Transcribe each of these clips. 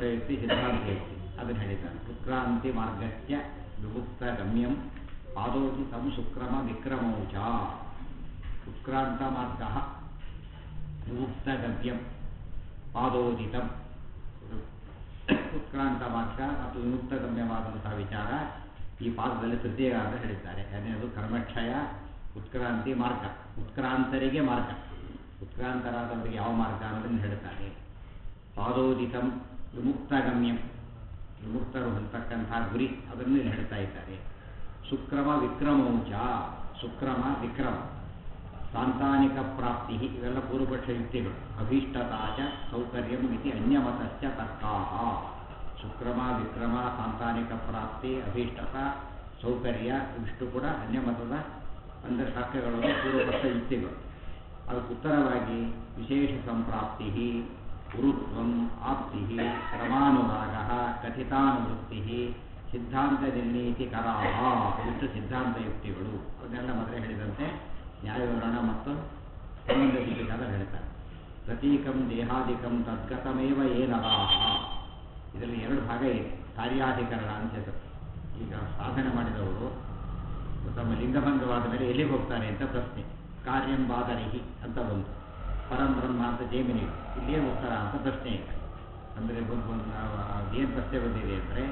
ಯುಕ್ತಿ ಸಿದ್ಧಾಂತ ಯುಕ್ತಿ ಅದನ್ನು ಹೇಳಿದ್ದಾರೆ ಉತ್ಕ್ರಾಂತಿ ಮಾರ್ಗಸ್ಯ ವಿಮುಕ್ತ ಗಮ್ಯಂ ಪಾದೋತಿ ತಂ ಸುಕ್ರಮ ವಿಕ್ರಮೌಚ ಉತ್ಕ್ರಾಂತ ಮಾರ್ಗ ವಿಮುಕ್ತ ಗಮ್ಯಂ ಪಾದೋದಿತಂ ಉತ್ಕ್ರಾಂತ ಮಾರ್ಗ ಮತ್ತು ವಿಮುಕ್ತ ಗಮ್ಯವಾದಂತಹ ವಿಚಾರ ಈ ಪಾದದಲ್ಲಿ ತೃತೀಯ ಅಂತ ಹೇಳಿದ್ದಾರೆ ಎರಡನೇದು ಕರ್ಮಕ್ಷಯ ಉತ್ಕ್ರಾಂತಿ ಮಾರ್ಗ ಉತ್ಕ್ರಾಂತರಿಗೆ ಮಾರ್ಗ ಉತ್ಕ್ರಾಂತರಾದವರಿಗೆ ಯಾವ ಮಾರ್ಗ ಅನ್ನೋದನ್ನು ಹೇಳ್ತಾರೆ ಪಾದೋದಿತಂ ವಿಮುಕ್ತ ಗಮ್ಯಂ ವಿಮುಕ್ತರು ಹೊಂದತಕ್ಕಂತಹ ಗುರಿ ಅದನ್ನು ಇಲ್ಲಿ ಹೇಳ್ತಾ ಇದ್ದಾರೆ ಸುಕ್ರಮ ವಿಕ್ರಮೌಚ ಸುಕ್ರಮ ವಿಕ್ರಮ ಸಾಂತಾನಿಕ ಪ್ರಾಪ್ತಿ ಇವೆಲ್ಲ ಪೂರ್ವಪಕ್ಷ ಯುಕ್ತಿಗಳು ಅಭೀಷ್ಟತಾ ಚ ಸೌಕರ್ಯಂ ಇತಿ ಅನ್ಯಮತಶ್ಚ ತರ್ಕಾಹ ಸುಕ್ರಮ ವಿಕ್ರಮ ಸಾಂತಾನಿಕ ಪ್ರಾಪ್ತಿ ಅಭೀಷ್ಟತ ಸೌಕರ್ಯ ಇಷ್ಟು ಕೂಡ ಅನ್ಯಮತದ ಅಂದರೆ ಶಾಸ್ತ್ರಗಳನ್ನು ಪೂರ್ವಪಕ್ಷ ಯುಕ್ತಿಗಳು ಅದಕ್ಕೆ ಉತ್ತರವಾಗಿ ವಿಶೇಷ ಸಂಪ್ರಾಪ್ತಿ ಗುರುತ್ವಂ ಆಪ್ತಿ ಕ್ರಮಾನುರಾಗ ಕಥಿತಾನುವೃತ್ತಿ ಸಿದ್ಧಾಂತ ನಿರ್ಣೀತಿ ಕರಾಹ ಇಷ್ಟು ಸಿದ್ಧಾಂತ ಯುಕ್ತಿಗಳು ಅದನ್ನೆಲ್ಲ ಮೊದಲೇ ಹೇಳಿದಂತೆ ನ್ಯಾಯವಿವರಣ ಮತ್ತು ಸಂಬಂಧ ದೀಪಿಕಾದ ಹೇಳ್ತಾರೆ ಪ್ರತೀಕಂ ದೇಹಾದಿಕಂ ತದ್ಗತಮೇವ ಏನರಾಹ ಇದರಲ್ಲಿ ಎರಡು ಭಾಗ ಇದೆ ಕಾರ್ಯಾಧಿಕರಣ ಅಂತ ಹೆಸರು ಈಗ ಸಾಧನೆ ಮಾಡಿದವರು ತಮ್ಮ ಲಿಂಗಭಂಗವಾದ ಮೇಲೆ ಎಲ್ಲಿಗೆ ಹೋಗ್ತಾರೆ ಅಂತ ಪ್ರಶ್ನೆ ಕಾರ್ಯಂ ಬಾದರಿಹಿ ಅಂತ ಬಂತು ಪರಂ ಬ್ರಹ್ಮ ಅಂತ ಜೇಮಿನಿ ಇಲ್ಲೇನು ಉತ್ತರ ಅಂತ ಪ್ರಶ್ನೆ ಇದೆ ಅಂದರೆ ಏನು ಪ್ರಶ್ನೆ ಬಂದಿದೆ ಅಂದರೆ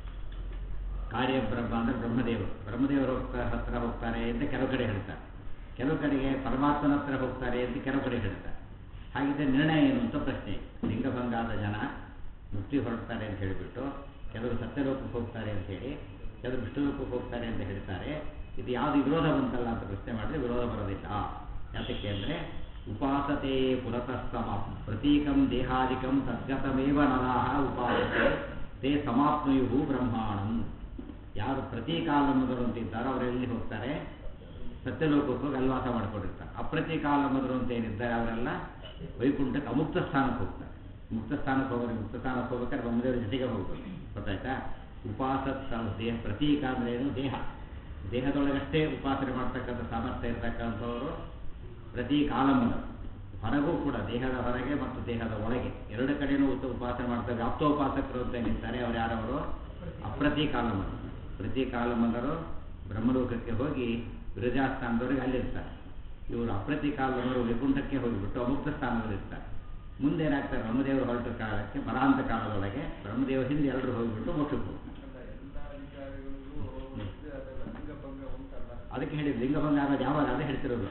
ಕಾರ್ಯ ಬ್ರಹ್ಮ ಅಂದರೆ ಬ್ರಹ್ಮದೇವರು ಬ್ರಹ್ಮದೇವರು ಹೋಗ್ತಾ ಹತ್ರ ಹೋಗ್ತಾರೆ ಅಂತ ಕೆಲವು ಕಡೆ ಹೇಳ್ತಾರೆ ಕೆಲವು ಕಡೆಗೆ ಪರಮಾತ್ಮನ ಹತ್ರ ಹೋಗ್ತಾರೆ ಅಂತ ಕೆಲವು ಕಡೆ ಹೇಳ್ತಾರೆ ಹಾಗಿದ್ದರೆ ನಿರ್ಣಯ ಏನು ಅಂತ ಪ್ರಶ್ನೆ ಲಿಂಗಭಂಗಾದ ಜನ ಮುಕ್ತಿ ಹೊರಡ್ತಾರೆ ಅಂತ ಹೇಳಿಬಿಟ್ಟು ಕೆಲವರು ಸತ್ಯಲೋಕಕ್ಕೆ ಹೋಗ್ತಾರೆ ಅಂತ ಹೇಳಿ ಕೆಲವರು ವಿಷ್ಣುಲೋಕಕ್ಕೆ ಹೋಗ್ತಾರೆ ಅಂತ ಹೇಳ್ತಾರೆ ಇದು ಯಾವುದು ವಿರೋಧ ಬಂತಲ್ಲ ಅಂತ ಪ್ರಶ್ನೆ ಮಾಡಿದ್ರೆ ವಿರೋಧ ಬರೋದಿಲ್ಲ ಯಾತಕ್ಕೆ ಅಂದರೆ ಉಪಾಸತೆ ಪುರತಸ್ತಮ ಪ್ರತೀಕಂ ದೇಹಾದಿಕಂ ತದ್ಗತಮೇವ ನರಾಹ ಉಪಾಸತೆ ತೇ ಸಮಾಪ್ನುಯು ಬ್ರಹ್ಮಾಣಂ ಯಾರು ಪ್ರತೀಕಾಲಮದರು ಅಂತಿದ್ದಾರೋ ಅವರೆಲ್ಲಿ ಹೋಗ್ತಾರೆ ಸತ್ಯಲೋಕಕ್ಕೆ ಹೋಗಿ ಅಲ್ವಾಸ ಮಾಡ್ಕೊಂಡಿರ್ತಾರೆ ಅಪ್ರತೀಕಾಲಮದರು ಅಂತ ಏನಿದ್ದಾರೆ ಅವರೆಲ್ಲ ವೈಕುಂಠಕ್ಕೆ ಅಮುಕ್ತ ಸ್ಥಾನಕ್ಕೆ ಹೋಗ್ತಾರೆ ಮುಕ್ತ ಸ್ಥಾನಕ್ಕೆ ಹೋಗೋರು ಮುಕ್ತ ಸ್ಥಾನಕ್ಕೆ ಹೋಗ್ಬೇಕಾದ್ರೆ ಬ್ರಹ್ಮದೇವರ ಜೊತೆಗೆ ಹೋಗ್ಬೇಕು ಗೊತ್ತಾಯ್ತಾ ಉಪಾಸ ದೇಹ ಪ್ರತೀಕ ಅಂದ್ರೆ ಏನು ದೇಹ ದೇಹದೊಳಗಷ್ಟೇ ಉಪಾಸನೆ ಮಾಡ್ತಕ್ಕಂಥ ಸಾಮರ್ಥ್ಯ ಇರತಕ್ಕಂಥವರು ಪ್ರತಿ ಕಾಲಮನ ಹೊರಗೂ ಕೂಡ ದೇಹದ ಹೊರಗೆ ಮತ್ತು ದೇಹದ ಒಳಗೆ ಎರಡು ಕಡೆನೂ ಉತ್ತ ಉಪಾಸನೆ ಮಾಡ್ತಾರೆ ವ್ಯಾಪ್ತೋಪಾಸಕರು ಅಂತ ಏನಿರ್ತಾರೆ ಅವ್ರು ಯಾರವರು ಅಪ್ರತಿ ಕಾಲಮನು ಪ್ರತಿ ಕಾಲಮನರು ಬ್ರಹ್ಮಲೋಕಕ್ಕೆ ಹೋಗಿ ವಿರಜಾಸ್ಥಾನದವರೆಗೆ ಅಲ್ಲಿರ್ತಾರೆ ಇವರು ಅಪ್ರತಿ ಕಾಲಮನರು ವೈಕುಂಠಕ್ಕೆ ಹೋಗಿಬಿಟ್ಟು ಅಮುಕ್ತ ಸ್ಥಾನದಲ್ಲಿರ್ತಾರೆ ಮುಂದೇನಾಗ್ತಾರೆ ಬ್ರಹ್ಮದೇವರು ಹೊರಟ ಕಾಲಕ್ಕೆ ಮರಾಂತ ಕಾಲದೊಳಗೆ ಬ್ರಹ್ಮದೇವರ ಹಿಂದೆ ಎಲ್ಲರೂ ಹೋಗಿಬಿಟ್ಟು ಮೋಕ್ಷಕ್ಕೆ ಹೋಗ್ತಾರೆ ಅದಕ್ಕೆ ಹೇಳಿ ಲಿಂಗಭಂಗ ಆಗೋದು ಯಾವಾಗ ಅದೇ ಹೇಳ್ತಿರೋದು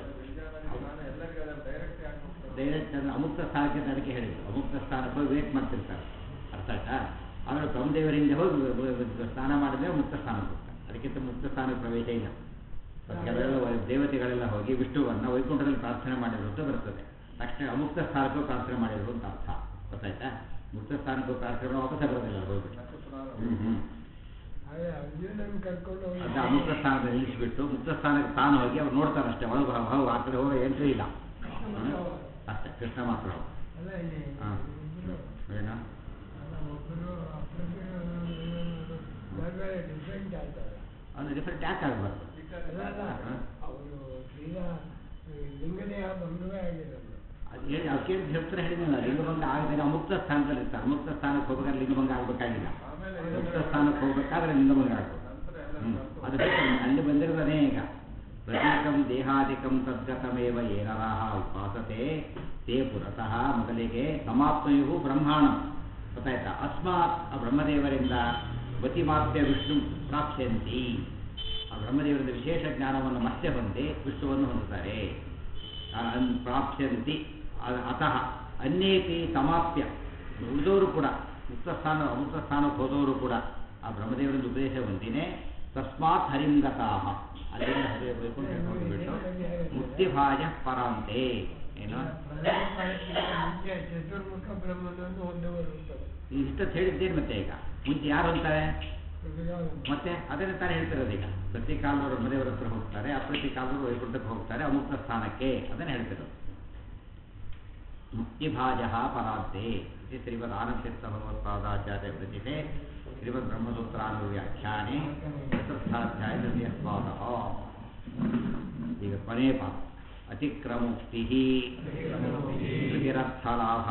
ಡೈರೆಕ್ಟ್ ಅಂದ್ರೆ ಅಮುಕ್ತ ಸ್ಥಾನಕ್ಕೆ ಅಂತ ಅದಕ್ಕೆ ಹೇಳಿದ್ರು ಅಮುಕ್ತ ಸ್ಥಾನಕ್ಕೆ ಹೋಗಿ ವೇಟ್ ಮಾಡ್ತಿರ್ತಾರೆ ಅರ್ಥ ಆಯ್ತಾ ಆಮೇಲೆ ಬ್ರಹ್ಮದೇವರ ಹಿಂದೆ ಹೋಗಿ ಸ್ನಾನ ಮಾಡಿದ್ರೆ ಮುಕ್ತ ಸ್ಥಾನಕ್ಕೆ ಹೋಗ್ತಾರೆ ಅದಕ್ಕಿಂತ ಮುಕ್ತ ಸ್ಥಾನಕ್ಕೆ ಪ್ರವೇಶ ಇಲ್ಲ ಕೆಲವೆಲ್ಲ ದೇವತೆಗಳೆಲ್ಲ ಹೋಗಿ ವಿಷ್ಣುವನ್ನ ವೈಕುಂಠದಲ್ಲಿ ಪ್ರಾರ್ಥನೆ ಮಾಡಿದ್ರು ಅಂತ ಬರ್ತದೆ ತಕ್ಷಣ ಅಮುಕ್ತ ಸ್ಥಾನಕ್ಕೂ ಪ್ರಾರ್ಥನೆ ಮಾಡಿದ್ರು ಅಂತ ಅರ್ಥ ಗೊತ್ತಾಯ್ತಾ ಮುಕ್ತ ಸ್ಥಾನಕ್ಕೂ ಪ್ರಾರ್ಥನೆ ವಾಪಸ್ ಬರೋದಿಲ್ಲ ಹೋಗ್ಬಿಟ್ಟು ಹ್ಮ್ ಹ್ಮ್ ಕರ್ಕೊಂಡು ಅದ ಅಮುಕ್ತ ಸ್ಥಾನದಲ್ಲಿ ನಿಲ್ಲಿಸಿಬಿಟ್ಟು ಮುಕ್ತ ಸ್ಥಾನಕ್ಕೆ ತಾನು ಹೋಗಿ ಅವ್ರು ನೋಡ್ತಾರೆ ಅಷ್ಟೇ ಒಳಗೆ ಹೋಗಿ ಆ ಕಡೆ ಹೋಗೋ ಎಂಟ್ರಿ ಇಲ್ಲ ಹ್ಮ್? ಅಷ್ಟೇ ಕೃಷ್ಣ ಮಾತ್ರ ಹೋಗಿ ಅಲ್ಲ ಇಲ್ಲಿ ಹಾ. ಇಬ್ರು ಏನು ಅಲ್ಲ ಒಬ್ಬರು ಬೇರೆ ಬೇರೆ ಡಿಫ್ರೆಂಟ್ ಆಗ್ತಾರೆ ಅದು ಡಿಫ್ರೆಂಟ್ ಯಾಕೆ ಆಗಬಾರ್ದು ಅಲ್ಲ ಅಲ್ಲ ಹಾ. ಅವರು ಸೀದಾ ಈ ಲಿಂಗದೇಹ ಬಂಧುವೇ ಆಗಿರೋದು ಅದು ಹೇಳಿ ಅವ್ರು ಕೇಳಿ ಹೇಳ್ತಾರೆ ಹೇಳಿದ್ನಲ್ಲ ಲಿಂಗಭಂಗ ಆಗದೆ ಅಮುಕ್ತ ಸ್ಥಾನದಲ್ಲಿ ಇರ್ತಾರೆ ಅಮುಕ್ತ ಸ್ಥಾನಕ್ಕೆ ಹೋಗ್ಬೇಕಾದ್ರೆ ಲಿಂಗಭಂಗ ಆಗಬೇಕಾಗಿಲ್ಲ ಮುಕ್ತ ಸ್ಥಾನಕ್ಕೆ ಹೋಗ್ಬೇಕಾದ್ರೆ ಲಿಂಗಭಂಗ ಆಗ್ಬೋದು ಹ್ಮ್. ಅದು ಬಿಟ್ಟು ಅಲ್ಲಿ ಬಂದಿರೋದೇ ಈಗ ಪ್ರತೀಕಂ ದೇಹಾದಿಕಂ ತದ್ಗತಮೇವ ಏನರಾಹ ಉಪಾಸತೆ ತೇ ಪುರತಃ ಮೊದಲಿಗೆ ಸಮಾಪ್ನಯು ಬ್ರಹ್ಮಾಣಂ ಗೊತ್ತಾಯ್ತಾ ಅಸ್ಮಾತ್ ಆ ಬ್ರಹ್ಮದೇವರಿಂದ ಗತಿಮಾಪ್ಯ ವಿಷ್ಣು ಪ್ರಾಪ್ಸ್ಯಂತಿ ಆ ಬ್ರಹ್ಮದೇವರಿಂದ ವಿಶೇಷ ಜ್ಞಾನವನ್ನು ಮತ್ತೆ ಹೊಂದಿ ವಿಷ್ಣುವನ್ನು ಹೊಂದುತ್ತಾರೆ ಆ, ಅನ್- ಪ್ರಾಪ್ಸ್ಯಂತಿ ಅ- ಅತಃ ಅನ್ಯೇತಿ ಸಮಾಪ್ಯ ಉಳಿದವರು ಕೂಡ ಮುಕ್ತ ಸ್ಥಾನ ಅಮುಕ್ತ ಸ್ಥಾನಕ್ಕೆ ಹೋದವರು ಕೂಡ ಆ ಬ್ರಹ್ಮದೇವರಿಂದ ಉಪದೇಶ ಹೊಂದಿನೇ ತಸ್ಮಾತ್ ಹರಿಂಗತಾಹ ಅಲ್ಲಿಂದ ಹರಿ ವೈಕುಂಠಕ್ಕೆ ಹೋಗಿಬಿಟ್ಟು ಮುಕ್ತಿಭಾಜ ಪರಾಂತೆ ಏನು ಪ್ರಳಯ ಕಾಲಕ್ಕಿಂತ ಮುಂಚೆ ಚತುರ್ಮುಖ ಬ್ರಹ್ಮನನ್ನು ಹೊಂದುವರು ಅಂತಾರೆ. ಇಷ್ಟೊತ್ತು ಹೇಳಿದ್ದೇನು ಮತ್ತೆ ಈಗ ಮುಂಚೆ ಯಾರು ಅಂತಾರೆ ಪ್ರತಿಕಾಲ ಮತ್ತೆ ಅದನ್ನೇ ತಾನೇ ಹೇಳ್ತಿರೋದು ಈಗ ಪ್ರತಿ ಕಾಲದವರು ಬ್ರಹ್ಮದೇವರ ಹತ್ರ ಹೋಗ್ತಾರೆ ಅಪ್ರತಿ ಕಾಲದವರು ವೈಕುಂಠಕ್ಕೆ ಹೋಗ್ತಾರೆ ಅಮುಕ್ತ ಸ್ಥಾನಕ್ಕೆ ಅದನ್ನು ಹೇಳ್ತಿರೋದು ಮುಕ್ತಿಭಾಜ ಪರಾಂತೆ ಇದು ಶ್ರೀಮದ್ ಆನಂದತೀರ್ಥ ಭಗವತ್ಪಾದಾಚಾರ್ಯ ವೃತ್ತಿತೆ ಶ್ರೀಮದ್ ಬ್ರಹ್ಮಸೂತ್ರಾನುವ್ಯಾಖ್ಯಾನೆ ಚತುರ್ಥಾಧ್ಯಾಯ ತೃತೀಯ ಪಾದ ಈಗ ಕೊನೆಯ ಪಾದ ಅತಿಕ್ರಮುಕ್ತಿ ಶ್ರುತಿರರ್ಥಲಾಭ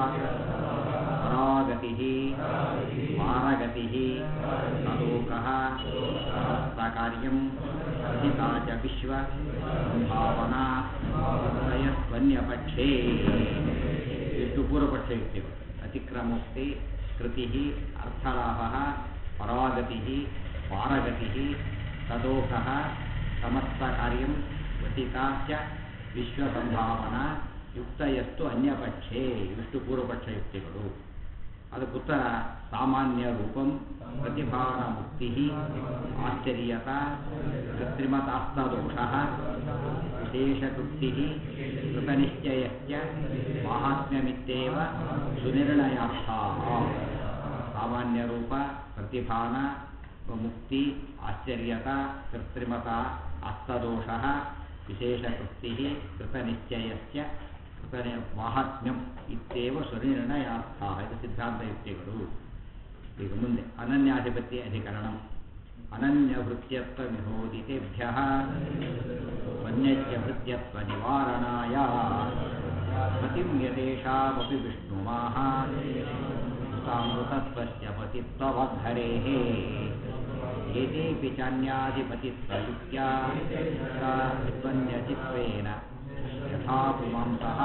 ಪರಾಗತಿ ವಾರಗತಿ ತಲೋಕಃ ಸಮಸ್ತಕಾರ್ಯಂ ಹಿತಾ ಚ ವಿಶ್ವ ಭಾವನಾ ಸ್ವನ್ಯಪಕ್ಷೇ ಇಷ್ಟು ಪೂರ್ವಪಕ್ಷ ಯುಕ್ತಿಗಳು ಅತಿಕ್ರಮೋಕ್ತಿ ಕೃತಿ ಅರ್ಥಲಾಭ ಪರಾಗತಿ ಪಾರಗತಿ ತದೋಕ ಸಮಸ್ತಕಾರ್ಯಂ ವಸಿತಾ ಚ ವಿಶ್ವಸಂಭಾವನಾ ಯುಕ್ತಯಸ್ತು ಅನ್ಯಪಕ್ಷೇ ಇಷ್ಟು ಪೂರ್ವಪಕ್ಷ ಯುಕ್ತಿಗಳು ಅದಕ್ಕುತ್ತರ ಸಾಮಾನ್ಯ ರೂಪಂ ಪ್ರತಿಭಾನ ಮುಕ್ತಿ ಆಶ್ಚರ್ಯತ ಕೃತ್ರಿಮತಾಸ್ತದೋಷ ವಿಶೇಷಕೃಪ್ತಿ ಕೃತನಿಶ್ಚಯಶ್ಚ ಮಾಹಾತ್ಮ್ಯಮಿತ್ಯೇವ ಸುನಿರ್ಣಯಾರ್ಥ ಸಾಮಾನ್ಯ ರೂಪ ಪ್ರತಿಭಾನ ಮುಕ್ತಿ ಆಶ್ಚರ್ಯತ ಕೃತ್ರಿಮತ ಅಸ್ತದೋಷ ವಿಶೇಷಕೃಪ್ತಿ ಕೃತನಿಶ್ಚಯಶ್ಚ ಕೃತನಿ ಮಾಹಾತ್ಮ್ಯಂ ಇತ್ಯೇವ ಸುನಿರ್ಣಯಾರ್ಥ ಇದು ಸಿದ್ಧಾಂತ ಯುಕ್ತಿಗಳು ಈಗ ಮುಂದೆ ಅನನ್ಯಾಧಿಪತ್ಯ ಅಧಿಕರಣ ಅನನ್ಯವೃತ್ಯತ್ವ ವಿರೋಧಿತೆಭ್ಯ ವನ್ಯಜ್ಯ ವೃತ್ಯತ್ವ ನಿವಾರಣಾಯ ಪತಿಂ ಯತೇಷಾಮಪಿ ವಿಷ್ಣುಮಾಹ ಸಾಮೃತತ್ವಸ್ಯ ಪತಿತ್ವವದ್ಧರೇಃ ಏತೇಪಿ ಚಾನ್ಯಾಧಿಪತಿತ್ವಯುಕ್ತ್ಯಾ सा ವಿದ್ವನ್ಯಚಿತ್ವೇನ ಯಥಾ ಪುಮಾಂಸಃ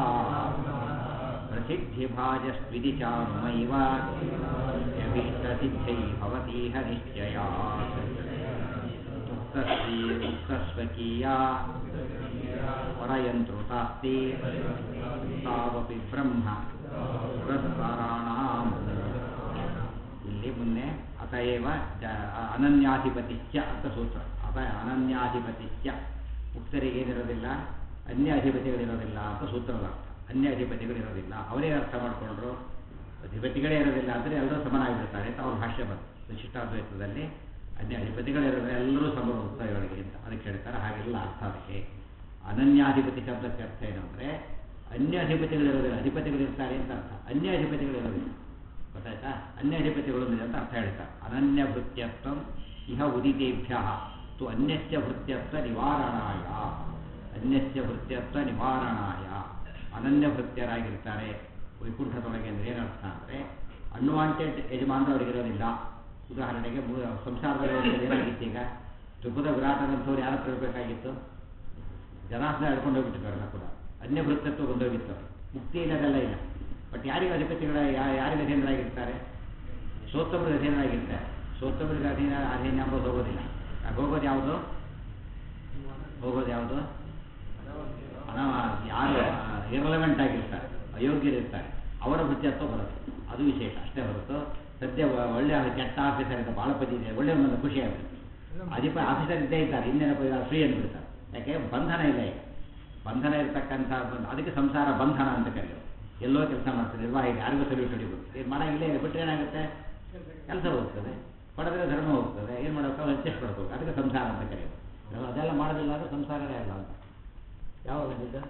ಪ್ರಸಿದ್ಧಿಭಾಜಸ್ವಿಧಿ ಚಾನುಮೈವ ಯಭಿಷ್ಟಸಿದ್ಧೈ ಭವತೀಹ ನಿಶ್ಚಯಾತ್ ಮುಕ್ತಸ್ವೀ ಮುಕ್ತಸ್ವಕೀಯಾ ಪರಯಂತ್ರುತಾಸ್ತಿ ತಾವಪಿ ಬ್ರಹ್ಮ ಪುರಸ್ಕಾರಾಣಾಂ ಇಲ್ಲಿ ಮುನ್ನೆ ಅತಏವ ಜ ಅನನ್ಯಾಧಿಪತಿಶ್ಚ ಅಂತ ಸೂತ್ರ ಅತ ಅನನ್ಯಾಧಿಪತಿಶ್ಚ ಮುಕ್ತರಿಗೆ ಏನಿರೋದಿಲ್ಲ ಅನ್ಯ ಅಧಿಪತಿಗಳಿರೋದಿಲ್ಲ ಅಂತ ಸೂತ್ರದ ಅರ್ಥ ಅನ್ಯ ಅಧಿಪತಿಗಳಿರೋದಿಲ್ಲ ಅವರೇ ಅರ್ಥ ಮಾಡಿಕೊಂಡ್ರು ಅಧಿಪತಿಗಳೇ ಇರೋದಿಲ್ಲ ಅಂದರೆ ಎಲ್ಲರೂ ಸಮನಾಗಿಬಿಡ್ತಾರೆ ಅಂತ ಅವ್ರ ಭಾಷ್ಯ ಬಂತು ವಿಶಿಷ್ಟಾದ್ವೈತದಲ್ಲಿ ಅನ್ಯ ಅಧಿಪತಿಗಳಿರೋದಿಲ್ಲ ಎಲ್ಲರೂ ಸಮರು ಮುಕ್ತಗಳಿಗೆ ಅಂತ ಅದಕ್ಕೆ ಹೇಳ್ತಾರೆ ಹಾಗೆಲ್ಲ ಅರ್ಥ ಅದಕ್ಕೆ ಅನನ್ಯಾಧಿಪತಿ ಶಬ್ದಕ್ಕೆ ಅರ್ಥ ಏನು ಅಂದರೆ ಅನ್ಯ ಅಧಿಪತಿಗಳಿರೋದಿಲ್ಲ ಅಧಿಪತಿಗಳಿರ್ತಾರೆ ಅಂತ ಅರ್ಥ ಅನ್ಯ ಅಧಿಪತಿಗಳಿರೋದಿಲ್ಲ ಗೊತ್ತಾಯ್ತಾ ಅನ್ಯ ಅಧಿಪತಿಗಳು ಅಂತ ಅರ್ಥ ಹೇಳ್ತಾರೆ ಅನನ್ಯ ಭೃತ್ಯತ್ವ ಇಹ ಉದಿತೇಭ್ಯ ತು ಅನ್ಯಸ್ಯ ಭೃತ್ಯತ್ವ ನಿವಾರಣಾಯ ಅನ್ಯಸ್ಯ ಭೃತ್ಯತ್ವ ನಿವಾರಣಾಯ ಅನನ್ಯ ಭೃತ್ಯರಾಗಿರ್ತಾರೆ ವೈಕುಂಠದೊಳಗೆ ಅಂದ್ರೆ ಏನರ್ಥ ಅಂದರೆ ಅನ್ವಾಂಟೆಡ್ ಯಜಮಾನರು ಅವರಿಗಿರೋದಿಲ್ಲ ಉದಾಹರಣೆಗೆ ಮೂ- ಸಂಸಾರದಲ್ಲಿ ಏನಾಗಿತ್ತು ಈಗ ತ್ರಿಪುರ ವಿರಾಟದಂಥವ್ರು ಯಾರು ತಿಳ್ಬೇಕಾಗಿತ್ತು ಜನಾಸನ ಹಿಡ್ಕೊಂಡು ಹೋಗ್ಬಿಟ್ಟಿದ್ದಾರಲ್ಲ ಕೂಡ ಅನ್ಯ ಭೃತ್ಯತ್ವ ಬಂದೋಗಿತ್ತು ಮುಕ್ತಿ ಇಲ್ಲದೆಲ್ಲ ಇಲ್ಲ ಬಟ್ ಯಾರಿಗೆ ಅಧಿಪತಿಗಳ ಯಾ- ಯಾರಿಗೆ ಅಧೀನರಾಗಿರ್ತಾರೆ ಸೋತ್ತಮರಿಗೆ ಅಧೀನರಾಗಿರ್ತಾರೆ ಸೋತ್ತಮರಿಗೆ ಅಧೀನ ಅಧೀನ ಎಂಬುದು ಹೋಗೋದಿಲ್ಲ ಆಗ ಹೋಗೋದು ಯಾವುದು ಹೋಗೋದು ಯಾವುದು ಅನವ ಯಾರು ಇರಲೆವೆಂಟ್ ಆಗಿರ್ತಾರೆ ಅಯೋಗ್ಯರಿರ್ತಾರೆ ಅವರ ಭೃತ್ಯತ್ವ ಬರುತ್ತೆ ಅದು ವಿಶೇಷ ಅಷ್ಟೇ ಹೊರತು ಸದ್ಯ ಒ- ಒಳ್ಳೆ ಕೆಟ್ಟ ಆಫೀಸರ್ ಅಂತ ಭಾಳ ಪದಿ ಇದೆ ಒಳ್ಳೆ ಒಂದು ಖುಷಿ ಆಗುತ್ತೆ ಅಧಿಪ ಆಫೀಸರ್ ಇದ್ದೇ ಇದ್ದಾರೆ ಇನ್ನೇನಪ್ಪ ಇವಾಗ ಫ್ರೀ ಅಂದ್ಬಿಡ್ತಾರೆ ಯಾಕೆ ಬಂಧನ ಇಲ್ಲ ಈಗ ಬಂಧನ ಇರ್ತಕ್ಕಂಥ ಬಂದ್- ಅದಕ್ಕೆ ಸಂಸಾರ ಬಂಧನ ಅಂತ ಕರೆಯೋದು ಎಲ್ಲೋ ಕೆಲಸ ಮಾಡ್ತಾರೆ ನಿರ್ವಾಹಿ ಯಾರಿಗೂ ಸಲ್ಯೂಟ್ ಹೊಡಿಬೋದು ಏನು ಮಾಡಂಗಿಲ್ಲ ಇಲ್ಲ ಬಿಟ್ಟರೆ ಏನಾಗುತ್ತೆ ಕೆಲಸ ಹೋಗ್ತದೆ ಪಡೆದ್ರೆ ಧರ್ಮ ಹೋಗ್ತದೆ ಏನು ಮಾಡೋಕೆ ಅಡ್ಜಸ್ಟ್ ಮಾಡ್ಕೋಬೇಕು ಅದಕ್ಕೆ ಸಂಸಾರ ಅಂತ ಕರೆಯೋದು ನಾವು ಅದೆಲ್ಲ ಮಾಡೋದಿಲ್ಲ ಅಂದರೆ ಸಂಸಾರನೇ ಅಲ್ಲ ಅಂತ ಯಾವ ಬಂದಿದ್ದು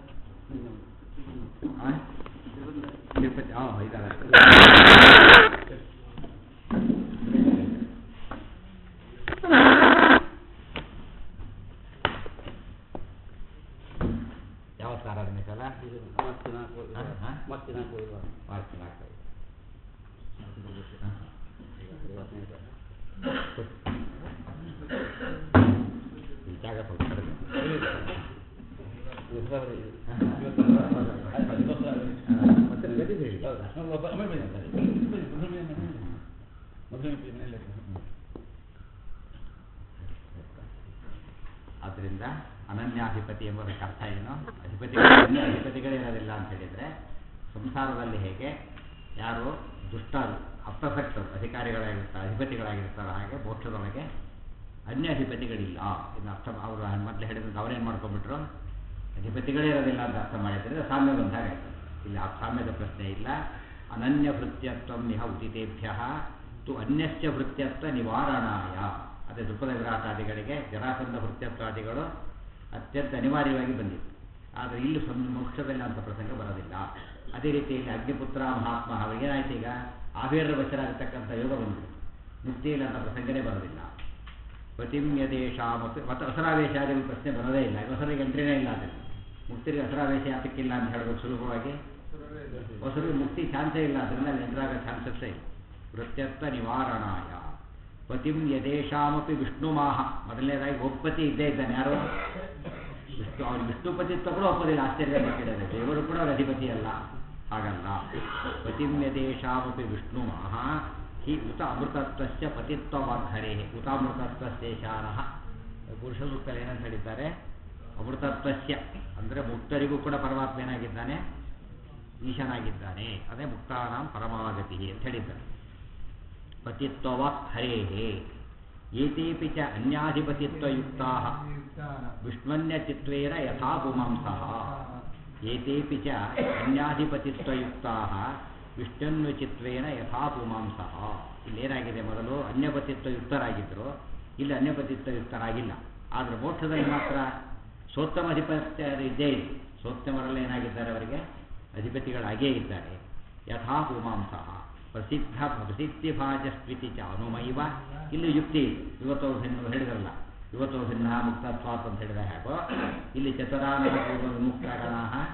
ಆ? ತಿರುಪತಿ ಹಾಂ ಇದ್ದಾರೆ ಯಾವ ಸಾರ ಸಲ ಮಾರ್ಚ್ ನಾಲ್ಕು ಈ ಜಾಗ ಸ್ವಲ್ಪ ಕಡಿಮೆ ಮತ್ತೆ ಗದಿಗೆ ಹೇಳಿ. ಆದ್ದರಿಂದ ಅನನ್ಯಾಧಿಪತಿ ಎಂಬುದಕ್ಕೆ ಅರ್ಥ ಏನು ಅಧಿಪತಿಗಳು ಅನ್ಯ ಅಧಿಪತಿಗಳೇ ಇರೋದಿಲ್ಲ ಅಂತ ಹೇಳಿದರೆ ಸಂಸಾರದಲ್ಲಿ ಹೇಗೆ ಯಾರು ದುಷ್ಟರು ಅಪ್ರಸಕ್ತರು ಅಧಿಕಾರಿಗಳಾಗಿರ್ತಾರೆ ಅಧಿಪತಿಗಳಾಗಿರ್ತಾರೋ ಹಾಗೆ ಮೋಕ್ಷದೊಳಗೆ ಅನ್ಯ ಅಧಿಪತಿಗಳಿಲ್ಲ ಇನ್ನು ಅರ್ಥ ಅವರು ಮೊದಲು ಹೇಳಿದಂತೆ ಅವರೇನು ಮಾಡ್ಕೊಂಡ್ಬಿಟ್ರು ಅಧಿಪತಿಗಳೇ ಇರೋದಿಲ್ಲ ಅಂತ ಅರ್ಥ ಮಾಡಿದರೆ ಸಾಮ್ಯ ಬಂದಾಗ ಆಯ್ತು. ಇಲ್ಲಿ ಆ ಸಾಮ್ಯದ ಪ್ರಶ್ನೆ ಇಲ್ಲ ಅನನ್ಯ ಭೃತ್ಯತ್ವ ನಿಹ ಉದಿತೇಭ್ಯ ತು ಅನ್ಯಸ್ಯ ಭೃತ್ಯತ್ವ ನಿವಾರಣಾಯ ಅದೇ ದುಃಖದ ವಿರಾಟಾದಿಗಳಿಗೆ ಜರಾಸಂಧ ಭೃತ್ಯತ್ವಾದಿಗಳು ಅತ್ಯಂತ ಅನಿವಾರ್ಯವಾಗಿ ಬಂದಿತ್ತು ಆದರೆ ಇಲ್ಲಿ ಸಂ ಮೋಕ್ಷದಲ್ಲಿ ಅಂತ ಪ್ರಸಂಗ ಬರೋದಿಲ್ಲ ಅದೇ ರೀತಿ ಇಲ್ಲಿ ಅಗ್ನಿಪುತ್ರ ಮಹಾತ್ಮ ಅವರಿಗೆ ಏನಾಯ್ತು ಈಗ ಆವಿರ್ರ ವಶರಾಗತಕ್ಕಂಥ ಯೋಗ ಬಂದಿದೆ ಮುಕ್ತಿಯಲ್ಲಿ ಅಂತ ಪ್ರಸಂಗನೇ ಬರೋದಿಲ್ಲ ಪತಿಂ ಯದೇಶಾಮಪಿ ಮತ್ತು ಹೊಸರಾವೇಶಾದಿಗಳ ಪ್ರಶ್ನೆ ಬರೋದೇ ಇಲ್ಲ ಹೊಸರಿಗೆ ಎಂಟ್ರಿನೇ ಇಲ್ಲ ಅದರಲ್ಲಿ ಮುಕ್ತಿಗೆ ಹಸರಾವೇಶ ಯಾತಕ್ಕಿಲ್ಲ ಅಂತ ಹೇಳ್ಬೇಕು ಸುಲಭವಾಗಿ ಹೊಸರು ಮುಕ್ತಿ ಚಾನ್ಸೇ ಇಲ್ಲ ಅದರಿಂದ ನಿದ್ರಾಗ ಚಾನ್ಸಸ್ಸೇ ಇಲ್ಲ ವೃತ್ಯತ್ವ ನಿವಾರಣಾಯ ಪತಿಂ ಯದೇಶಾಮಪಿ ವಿಷ್ಣುಮಾಹ ಮೊದಲನೇದಾಗಿ ಒಪ್ಪತಿ ಇದ್ದೇ ಇದ್ದಾನೆ ಯಾರು ವಿಷ್ಣು ಅವ್ರು ವಿಷ್ಣುಪತಿತ್ವ ಕೂಡ ಒಪ್ಪೋದಿಲ್ಲ ಆಶ್ಚರ್ಯ ಕೇಳಿದ್ರೆ ದೇವರು ಕೂಡ ಅವ್ರ ಅಧಿಪತಿ ಅಲ್ಲ ಹಾಗಲ್ಲ ಪತಿಂ ಯದೇಶಾಮಪಿ ವಿಷ್ಣುಮಾಹ ಹಿ ಉತ ಅಮೃತತ್ವಸ್ಯ ಪತಿತ್ವವಾಗ್ಧರೆ ಉತಾಮೃತತ್ವಶೇಷಾನಃ ಪುರುಷ ಸೂಕ್ತಲ್ಲಿ ಏನಂತ ಹೇಳಿದ್ದಾರೆ ಅಮೃತತ್ವಸ್ಯ ಅಂದರೆ ಮುಕ್ತರಿಗೂ ಕೂಡ ಪರಮಾತ್ಮ ಏನಾಗಿದ್ದಾನೆ ಈಶನಾಗಿದ್ದಾನೆ ಅದೇ ಮುಕ್ತಾನಾಂ ಪರಮಾಗತಿ ಅಂತ ಹೇಳಿದ್ದಾರೆ ಪತಿತ್ವವಾಕ್ ಹರೇಹೇ ಏತೇಪಿ ಚ ಅನ್ಯಾಧಿಪತಿತ್ವಯುಕ್ತಾ ವಿಷ್ಣುನ್ಯಚಿತ್ವೇನ ಯಥಾ ಪುಮಾಂಸಃ ಏತೇಪಿ ಚ ಅನ್ಯಾಧಿಪತಿತ್ವಯುಕ್ತಾ ವಿಷ್ಣುನ್ವಚಿತ್ವೇನ ಯಥಾ ಪುಮಾಂಸಃ ಇಲ್ಲೇನಾಗಿದೆ ಮೊದಲು ಅನ್ಯಪತಿತ್ವಯುಕ್ತರಾಗಿದ್ದರು ಇಲ್ಲಿ ಅನ್ಯಪತಿತ್ವಯುಕ್ತರಾಗಿಲ್ಲ ಆದರೆ ಮೋಕ್ಷದಲ್ಲಿ ಮಾತ್ರ ಸೋತ್ತಮ ಅಧಿಪತ್ಯ ಇದ್ದೇ ಇದೆ ಸೋತ್ತಮರಲ್ಲಿ ಏನಾಗಿದ್ದಾರೆ ಅವರಿಗೆ ಅಧಿಪತಿಗಳಾಗೇ ಇದ್ದಾರೆ ಯಥಾ ಪುಮಾಂಸಃ ಪ್ರಸಿದ್ಧ ಪ್ರಸಿದ್ಧಿಭಾಜ ಸ್ಥಿತಿ ಚ ಅನುಮೈವ ಇಲ್ಲಿ ಯುಕ್ತಿ ಇದೆ ಇವತ್ತು ಭಿನ್ನ ಹೇಳಿದ್ರಲ್ಲ ಇವತ್ತು ಭಿನ್ನ ಮುಕ್ತತ್ವಾತ್ ಅಂತ ಹೇಳಿದ ಹೇಗೋ ಇಲ್ಲಿ ಚತುರಾನನ ಪೂರ್ವ ವಿಮುಕ್ತಗಣ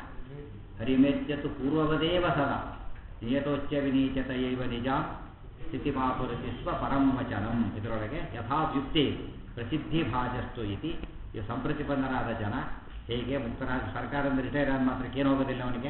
ಹರಿಮೇತ್ಯತು ಪೂರ್ವವದೇವ ಸದಾ ನಿಯತೋಚ್ಚ ವಿನೀಚತ ಏವ ನಿಜ ಸ್ಥಿತಿಮಾಪುರತಿ ಸ್ವ ಪರಂ ವಚನಂ ಇದರೊಳಗೆ ಯಥಾಯುಕ್ತಿ ಪ್ರಸಿದ್ಧಿ ಭಾಜಸ್ತು ಇತಿ ಈ ಸಂಪ್ರತಿಪನ್ನರಾದ ಜನ ಹೇಗೆ ಮುಕ್ತರಾದ ಸರ್ಕಾರದಿಂದ ರಿಟೈರ್ ಆದ ಮಾತ್ರಕ್ಕೆ ಏನು ಹೋಗೋದಿಲ್ಲ ಅವನಿಗೆ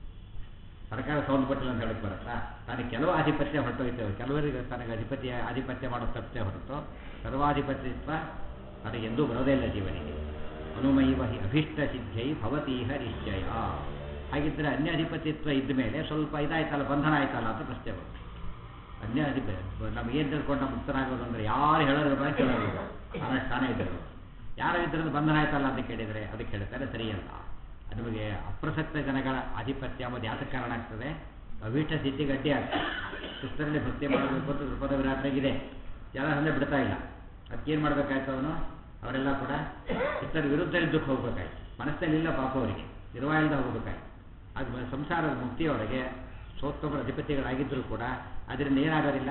ಸರ್ಕಾರ ಸಂಬಂಧಪಟ್ಟಿಲ್ಲ ಅಂತ ಹೇಳಕ್ ಬರುತ್ತಾ ತನಗೆ ಕೆಲವು ಆಧಿಪತ್ಯ ಹೊರಟೋಯ್ತೇವೆ ಕೆಲವರಿಗೆ ತನಗೆ ಅಧಿಪತಿ ಆಧಿಪತ್ಯ ಮಾಡೋ ತಪ್ಪೇ ಹೊರತು ಸರ್ವಾಧಿಪತ್ಯತ್ವ ತನಗೆ ಎಂದೂ ಬರೋದೇ ಇಲ್ಲ ಜೀವನಿಗೆ ಅನುಮೈವ ಹಿ ಅಭೀಷ್ಟ ಸಿದ್ಧೈ ಭವತೀಹ ನಿಶ್ಚಯ ಹಾಗಿದ್ರೆ ಅನ್ಯ ಅಧಿಪತಿತ್ವ ಇದ್ದ ಮೇಲೆ ಸ್ವಲ್ಪ ಇದಾಯ್ತಲ್ಲ ಬಂಧನ ಆಯ್ತಲ್ಲ ಅಂತ ಪ್ರಶ್ನೆ ಬರುತ್ತೆ ಅನ್ಯ ಅಧಿಪತಿ ನಮಗೇನು ತಿಳ್ಕೊಂಡು ಮುಕ್ತನಾಗೋದು ಅಂದರೆ ಯಾರು ಹೇಳೋದ್ರ ಬಗ್ಗೆ ಕೇಳೋದಿಲ್ಲ ತಾನೇ ಇದ್ದರು ಯಾರು ಇದರಿಂದ ಬಂಧನ ಆಯ್ತಲ್ಲ ಅಂತ ಕೇಳಿದರೆ ಅದಕ್ಕೆ ಹೇಳ್ತಾರೆ ಸರಿಯಲ್ಲ ನಮಗೆ ಅಪ್ರಸಕ್ತ ಜನಗಳ ಆಧಿಪತ್ಯ ಎಂಬುದು ಯಾತಕ್ಕೆ ಕಾರಣ ಆಗ್ತದೆ ಅಭೀಷ್ಟ ಸ್ಥಿತಿಗೆ ಅಡ್ಡಿ ಆಗ್ತದೆ ಕ್ರಿಸ್ತರಲ್ಲಿ ಭಕ್ತಿ ಮಾಡಬೇಕು ಅಂತ ದೃಪದ ವಿರಾಟರಾಗಿದೆ ಜನ ಹಂದೆ ಬಿಡ್ತಾ ಇಲ್ಲ ಅದಕ್ಕೇನು ಮಾಡಬೇಕಾಯ್ತು ಅವನು ಅವರೆಲ್ಲ ಕೂಡ ಕ್ರಿಸ್ತರ ವಿರುದ್ಧ ಯುದ್ಧಕ್ಕೆ ಹೋಗ್ಬೇಕಾಯ್ತು ಮನಸ್ಸಲ್ಲಿ ಇಲ್ಲ ಪಾಪ ಅವರಿಗೆ ನಿರ್ವಾಯಿಲ್ದ ಹೋಗ್ಬೇಕಾಯ್ತು ಅದು ಸಂಸಾರದ ಮುಕ್ತಿಯೊಳಗೆ ಸೋತ್ತಮರ ಅಧಿಪತಿಗಳಾಗಿದ್ದರೂ ಕೂಡ ಅದರಿಂದ ಏನಾಗೋದಿಲ್ಲ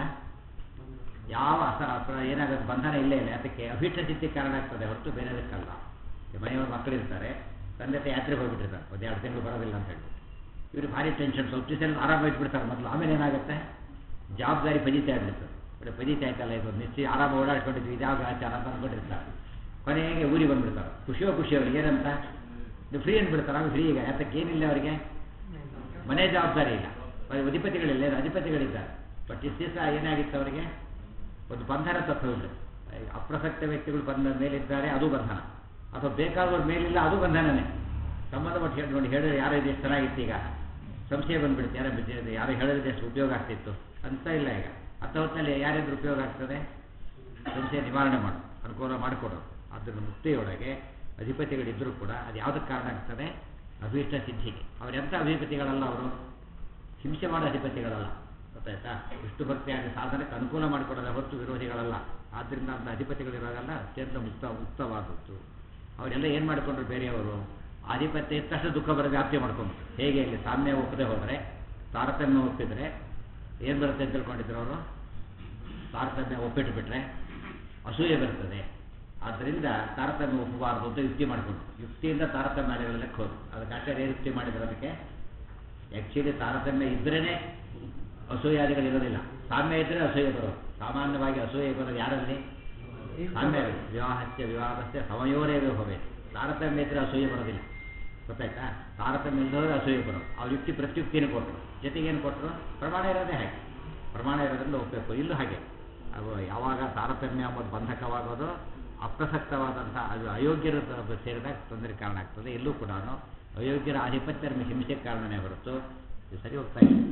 ಯಾವ ಅಸ ಅಪ- ಏನಾಗೋದು ಬಂಧನ ಇಲ್ಲೇ ಇಲ್ಲ ಅದಕ್ಕೆ ಅಭೀಷ್ಟ ಸ್ಥಿತಿ ಕಾರಣ ಆಗ್ತದೆ ಹೊರತು ಬೇರೆದಕ್ಕಲ್ಲ ಮನೆಯವ್ರ ಮಕ್ಕಳಿರ್ತಾರೆ ತಂದೆ ತಾಯಿ ಯಾತ್ರೆಗೆ ಹೋಗ್ಬಿಟ್ಟಿರ್ತಾರೆ ಒಂದು ಎರಡು ತಿಂಗಳು ಬರೋದಿಲ್ಲ ಅಂತ ಹೇಳಿ ಇವರು ಭಾರಿ ಟೆನ್ಷನ್ ಸ್ವಲ್ಪ ದಿವಸ ಆರಾಮ ಇಟ್ಬಿಡ್ತಾರೆ ಮೊದಲು ಆಮೇಲೆ ಏನಾಗುತ್ತೆ ಜವಾಬ್ದಾರಿ ಫಜಿತಾ ಆಗ್ಬಿಡ್ತದೆ ಬರೀ ಫಜಿತಾ ಆಯ್ತಲ್ಲ ಇದು ನಿಶ್ಚಯ ಆರಾಮ ಓಡಾಡ್ಕೊಂಡಿದ್ವಿ ಇದ್ಯಾವ ಆಚಾರ ಅಂತ ಅಂದ್ಕೊಂಡಿರ್ತಾರೆ ಕೊನೆಗೆ ಊರಿಗೆ ಬಂದ್ಬಿಡ್ತಾರೆ ಖುಷಿಯೋ ಖುಷಿ ಅವ್ರಿಗೆ ಏನಂತ ನೀವು ಫ್ರೀ ಅಂದ್ಬಿಡ್ತಾರೆ ಆಮೇಲೆ ಫ್ರೀ ಈಗ ಯಾತಕ್ಕೆ ಏನಿಲ್ಲ ಅವರಿಗೆ ಮನೆ ಜವಾಬ್ದಾರಿ ಇಲ್ಲ ಬರೀ ಅಧಿಪತಿಗಳಿಲ್ಲ ಏನು ಅಧಿಪತಿಗಳಿದ್ದಾರೆ ಬಟ್ ಇಷ್ಟು ದಿವಸ ಏನಾಗಿತ್ತು ಅವರಿಗೆ ಒಂದು ಬಂಧನ ತಪ್ಪು ಹೋಗ್ಬಿಡುತ್ತೆ ಈಗ ಅಪ್ರಸಕ್ತ ವ್ಯಕ್ತಿಗಳು ಬಂದ ಮೇಲಿದ್ದಾರೆ ಅದು ಬಂಧನ ಅಥವಾ ಬೇಕಾದವ್ರ ಮೇಲಿಲ್ಲ ಅದು ಬಂಧನನೇ ಸಂಬಂಧಪಟ್ಟು ಹೇಳಿ ನೋಡಿ ಹೇಳಿದ್ರೆ ಯಾರೋ ಇದು ಎಷ್ಟು ಚೆನ್ನಾಗಿತ್ತು ಈಗ ಸಂಶಯ ಬಂದ್ಬಿಡುತ್ತೆ ಯಾರೋ ಬಿದ್ದಿರೋದು ಯಾರೋ ಹೇಳಿದ್ರೆ ಎಷ್ಟು ಉಪಯೋಗ ಆಗ್ತಿತ್ತು ಅಂತ ಇಲ್ಲ ಈಗ ಅಂಥ ಹೊತ್ತಿನಲ್ಲಿ ಯಾರಿದ್ರೆ ಉಪಯೋಗ ಆಗ್ತದೆ ಸಂಶಯ ನಿವಾರಣೆ ಮಾಡು ಅನುಕೂಲ ಮಾಡಿಕೊಡೋದು ಅದನ್ನು ಮುಕ್ತಿಯೊಳಗೆ ಅಧಿಪತಿಗಳಿದ್ದರೂ ಕೂಡ ಅದು ಯಾವುದಕ್ಕೆ ಕಾರಣ ಆಗ್ತದೆ ಅಭೀಷ್ಟ ಸಿದ್ಧಿಗೆ ಅವರೆಂಥ ಅಧಿಪತಿಗಳಲ್ಲ ಅವರು ಹಿಂಸೆ ಮಾಡೋ ಅಧಿಪತಿಗಳಲ್ಲ ಗೊತ್ತಾಯ್ತಾ ವಿಷ್ಣು ಭಕ್ತಿಯಾಗಿ ಸಾಧನಕ್ಕೆ ಅನುಕೂಲ ಮಾಡಿಕೊಡೋದ ಹೊತ್ತು ವಿರೋಧಿಗಳಲ್ಲ ಆದ್ದರಿಂದ ಅಂತ ಅಧಿಪತಿಗಳಿರೋದಲ್ಲ ಅತ್ಯಂತ ಮುಕ್ತ ಮುಕ್ತವಾದದ್ದು ಅವರೆಲ್ಲ ಏನು ಮಾಡಿಕೊಂಡ್ರು ಬೇರೆಯವರು ಆಧಿಪತ್ಯ ಇತ್ತಷ್ಟು ದುಃಖ ಬರೋ ವ್ಯಾಪ್ತಿ ಮಾಡ್ಕೊಂಡು ಹೇಗೆ ಇಲ್ಲಿ ಸಾಮ್ಯ ಒಪ್ಪದೆ ಹೋದರೆ ತಾರತಮ್ಯ ಒಪ್ಪಿದರೆ ಏನು ಬರುತ್ತೆ ಅಂತ ತಿಳ್ಕೊಂಡಿದ್ರು ಅವರು ತಾರತಮ್ಯ ಒಪ್ಪಿಟ್ಟು ಬಿಟ್ರೆ ಅಸೂಯೆ ಬರ್ತದೆ ಆದ್ದರಿಂದ ತಾರತಮ್ಯ ಒಪ್ಪಬಾರದು ಅಂತ ಯುಕ್ತಿ ಮಾಡಿಕೊಂಡು ಯುಕ್ತಿಯಿಂದ ತಾರತಮ್ಯ ಲೆಕ್ಕ ಹೋದು ಅದಕ್ಕೆ ಆಚಾರ್ಯ ಏನು ಯುಕ್ತಿ ಮಾಡಿದ್ರು ಅದಕ್ಕೆ ಆ್ಯಕ್ಚುಲಿ ತಾರತಮ್ಯ ಇದ್ರೇ ಅಸೂಯಾದಿಗಳಿರೋದಿಲ್ಲ ಸಾಮ್ಯ ಇದ್ದರೆ ಅಸೂಯೆ ಬರೋದು ಸಾಮಾನ್ಯವಾಗಿ ಅಸೂಯೆ ಬರೋದು ಯಾರಲ್ಲಿ ಸಾಮ್ಯ ವಿವಾಹಸ್ಯ ವಿವಾಹಸ್ಯ ಸಮಯೋರೇವೇ ಹೋಗಬೇಕು ತಾರತಮ್ಯ ಇದ್ದರೆ ಅಸೂಯೆ ಬರೋದಿಲ್ಲ ಗೊತ್ತಾಯ್ತಾ ತಾರತಮ್ಯ ಇಲ್ಲದ್ರೆ ಅಸೂಯೆ ಬರೋದು ಅವ್ರ ಯುಕ್ತಿ ಪ್ರತ್ಯುಕ್ತಿಯನ್ನು ಕೊಟ್ಟರು ಜೊತೆಗೇನು ಕೊಟ್ಟರು ಪ್ರಮಾಣ ಇರೋದೇ ಹಾಗೆ ಪ್ರಮಾಣ ಇರೋದ್ರಿಂದ ಒಪ್ಪಬೇಕು ಇಲ್ಲೂ ಹಾಗೆ ಅದು ಯಾವಾಗ ತಾರತಮ್ಯ ಎಂಬುದು ಬಂಧಕವಾಗೋದು ಅಪ್ರಸಕ್ತವಾದಂಥ ಅದು ಅಯೋಗ್ಯರ ತ- ಸೇರಿದಾಗ ತೊಂದರೆ ಕಾರಣ ಆಗ್ತದೆ ಎಲ್ಲೂ ಕೂಡ ಅಯೋಗ್ಯರ ಆಧಿಪತ್ಯ ನಮಗೆ ಹಿಂಸೆಗೆ ಕಾರಣನೇ ಹೊರತು ಇದು ಸರಿ ಹೋಗ್ತಾ ಇದೆ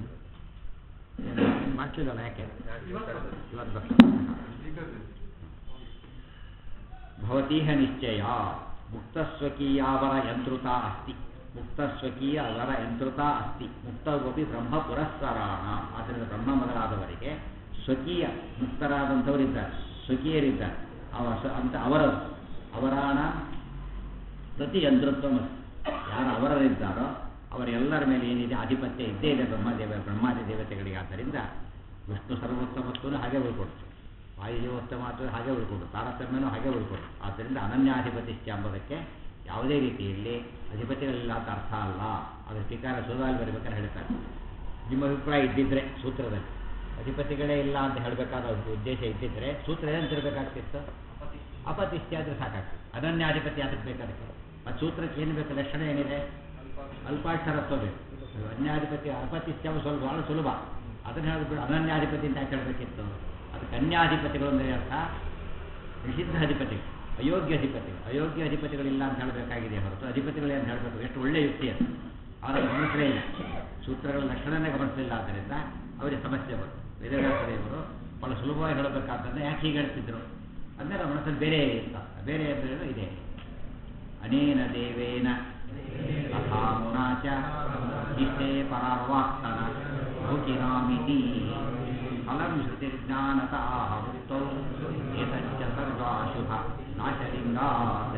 ಏನು ಮಾಡ್ಲಿಲ್ಲಲ್ಲ ಯಾಕೆ ಇವತ್ತು ಬರ್ತದೆ ಭವತೀಹ ನಿಶ್ಚಯ ಮುಕ್ತಸ್ವಕೀಯಾವರ ಯಂತ್ರುತ ಅಸ್ತಿ ಮುಕ್ತಸ್ವಕೀಯ ಅವರ ಯಂತ್ರುತ ಅಸ್ತಿ ಮುಕ್ತಗೋಪಿ ಬ್ರಹ್ಮ ಪುರಸ್ಸರಾಣ ಆದ್ದರಿಂದ ಬ್ರಹ್ಮ ಮೊದಲಾದವರಿಗೆ ಸ್ವಕೀಯ ಮುಕ್ತರಾದಂಥವರಿದ್ದಾರೆ ಸ್ವಕೀಯರಿದ್ದಾರೆ ಅವ ಸ ಅಂತ ಅವರದು ಅವರಾಣ ಪ್ರತಿ ಯಂತ್ರತ್ವ ಯಾರು ಅವರಲ್ಲಿದ್ದಾರೋ ಅವರೆಲ್ಲರ ಮೇಲೆ ಏನಿದೆ ಆಧಿಪತ್ಯ ಇದ್ದೇ ಇದೆ ಬ್ರಹ್ಮದೇವ ಬ್ರಹ್ಮಾದಿ ದೇವತೆಗಳಿಗೆ ಆದ್ದರಿಂದ ವಿಷ್ಣು ಸರ್ವೋತ್ತಮತ್ವನು ಹಾಗೆ ಉಳ್ಕೊಡ್ತು ವಾಯುದೇವೋತ್ತಮ ಹಾಗೆ ಉಳ್ಕೊಡು ತಾರತಮ್ಯನೂ ಹಾಗೆ ಉಳ್ಕೊಡು ಆದ್ದರಿಂದ ಅನನ್ಯಾಧಿಪತಿಷ್ಠ ಎಂಬುದಕ್ಕೆ ಯಾವುದೇ ರೀತಿಯಲ್ಲಿ ಅಧಿಪತಿಗಳಿಲ್ಲ ಅಂತ ಅರ್ಥ ಅಲ್ಲ ಅದು ಟೀಕಾರ ಸುಧಾಲ್ ಬರಬೇಕಾದ್ರೆ ಹೇಳ್ತಾರೆ ನಿಮ್ಮ ಅಭಿಪ್ರಾಯ ಇದ್ದಿದ್ರೆ ಸೂತ್ರದಲ್ಲಿ ಅಧಿಪತಿಗಳೇ ಇಲ್ಲ ಅಂತ ಹೇಳಬೇಕಾದ ಉದ್ದೇಶ ಇದ್ದಿದ್ರೆ ಸೂತ್ರ ಏನಂತಿರ್ಬೇಕಾಗ್ತಿತ್ತು ಅಪತಿಷ್ಠ ಆದರೆ ಸಾಕಾಗ್ತದೆ ಅನನ್ಯಾಧಿಪತಿ ಅದಕ್ಕೆ ಬೇಕಾದಕ್ಕೆ ಮತ್ತು ಸೂತ್ರಕ್ಕೆ ಏನು ಬೇಕು ಲಕ್ಷಣ ಏನಿದೆ ಅಲ್ಪಾಕ್ಷರತ್ವ ಬೇಕು ಅನ್ಯಾಧಿಪತಿ ಅಪತಿಷ್ಠವು ಸ್ವಲ್ಪ ಭಾಳ ಸುಲಭ ಅದನ್ನು ಹೇಳಿಬಿಟ್ಟು ಅನನ್ಯಾಧಿಪತಿ ಅಂತ ಯಾಕೆ ಹೇಳಬೇಕಿತ್ತು ಅದಕ್ಕೆ ಅನ್ಯಾಧಿಪತಿಗಳು ಅಂದರೆ ಅರ್ಥ ನಿಷಿದ್ಧ ಅಧಿಪತಿ ಅಯೋಗ್ಯ ಅಧಿಪತಿಗಳು ಅಯೋಗ್ಯ ಅಧಿಪತಿಗಳಿಲ್ಲ ಅಂತ ಹೇಳಬೇಕಾಗಿದೆ ಹೊರತು ಅಧಿಪತಿಗಳೇ ಅಂತ ಹೇಳಬೇಕು ಎಷ್ಟು ಒಳ್ಳೆಯ ಯುಕ್ತಿ ಅದು ಅವರ ಗಮನಿಸಲೇ ಇಲ್ಲ ಸೂತ್ರಗಳ ಲಕ್ಷಣನೇ ಗಮನಿಸಲಿಲ್ಲ ಆದ್ದರಿಂದ ಅವರಿಗೆ ಸಮಸ್ಯೆ ಬಂತು ವೇದವ್ಯಾಸದೇವರು ಬಹಳ ಸುಲಭವಾಗಿ ಹೇಳಬೇಕಾದ್ದನ್ನು ಯಾಕೆ ಹೀಗೆ ಹೇಳ್ತಿದ್ರು ಅಂದರೆ ನಮ್ಮ ಮನಸ್ಸಲ್ಲಿ ಬೇರೆ ಇರ್ತ ಬೇರೆ ಅಂದ್ರೆ ಇದೆ ಅನೇನ ದೇವೇನ ತಥಾ ಮುನಾಚ ಇಷ್ಟೇ ಪರಾರ್ವಾಕ್ತನ ಭೋಗಿನಾಮಿತಿ ಫಲಂ ಶ್ರುತಿರ್ಜ್ಞಾನತ ಆಹುತ್ತೌ ಏತಚ್ಚ ಸರ್ವಾಶುಭ ನಾಶಲಿಂಗಾತ್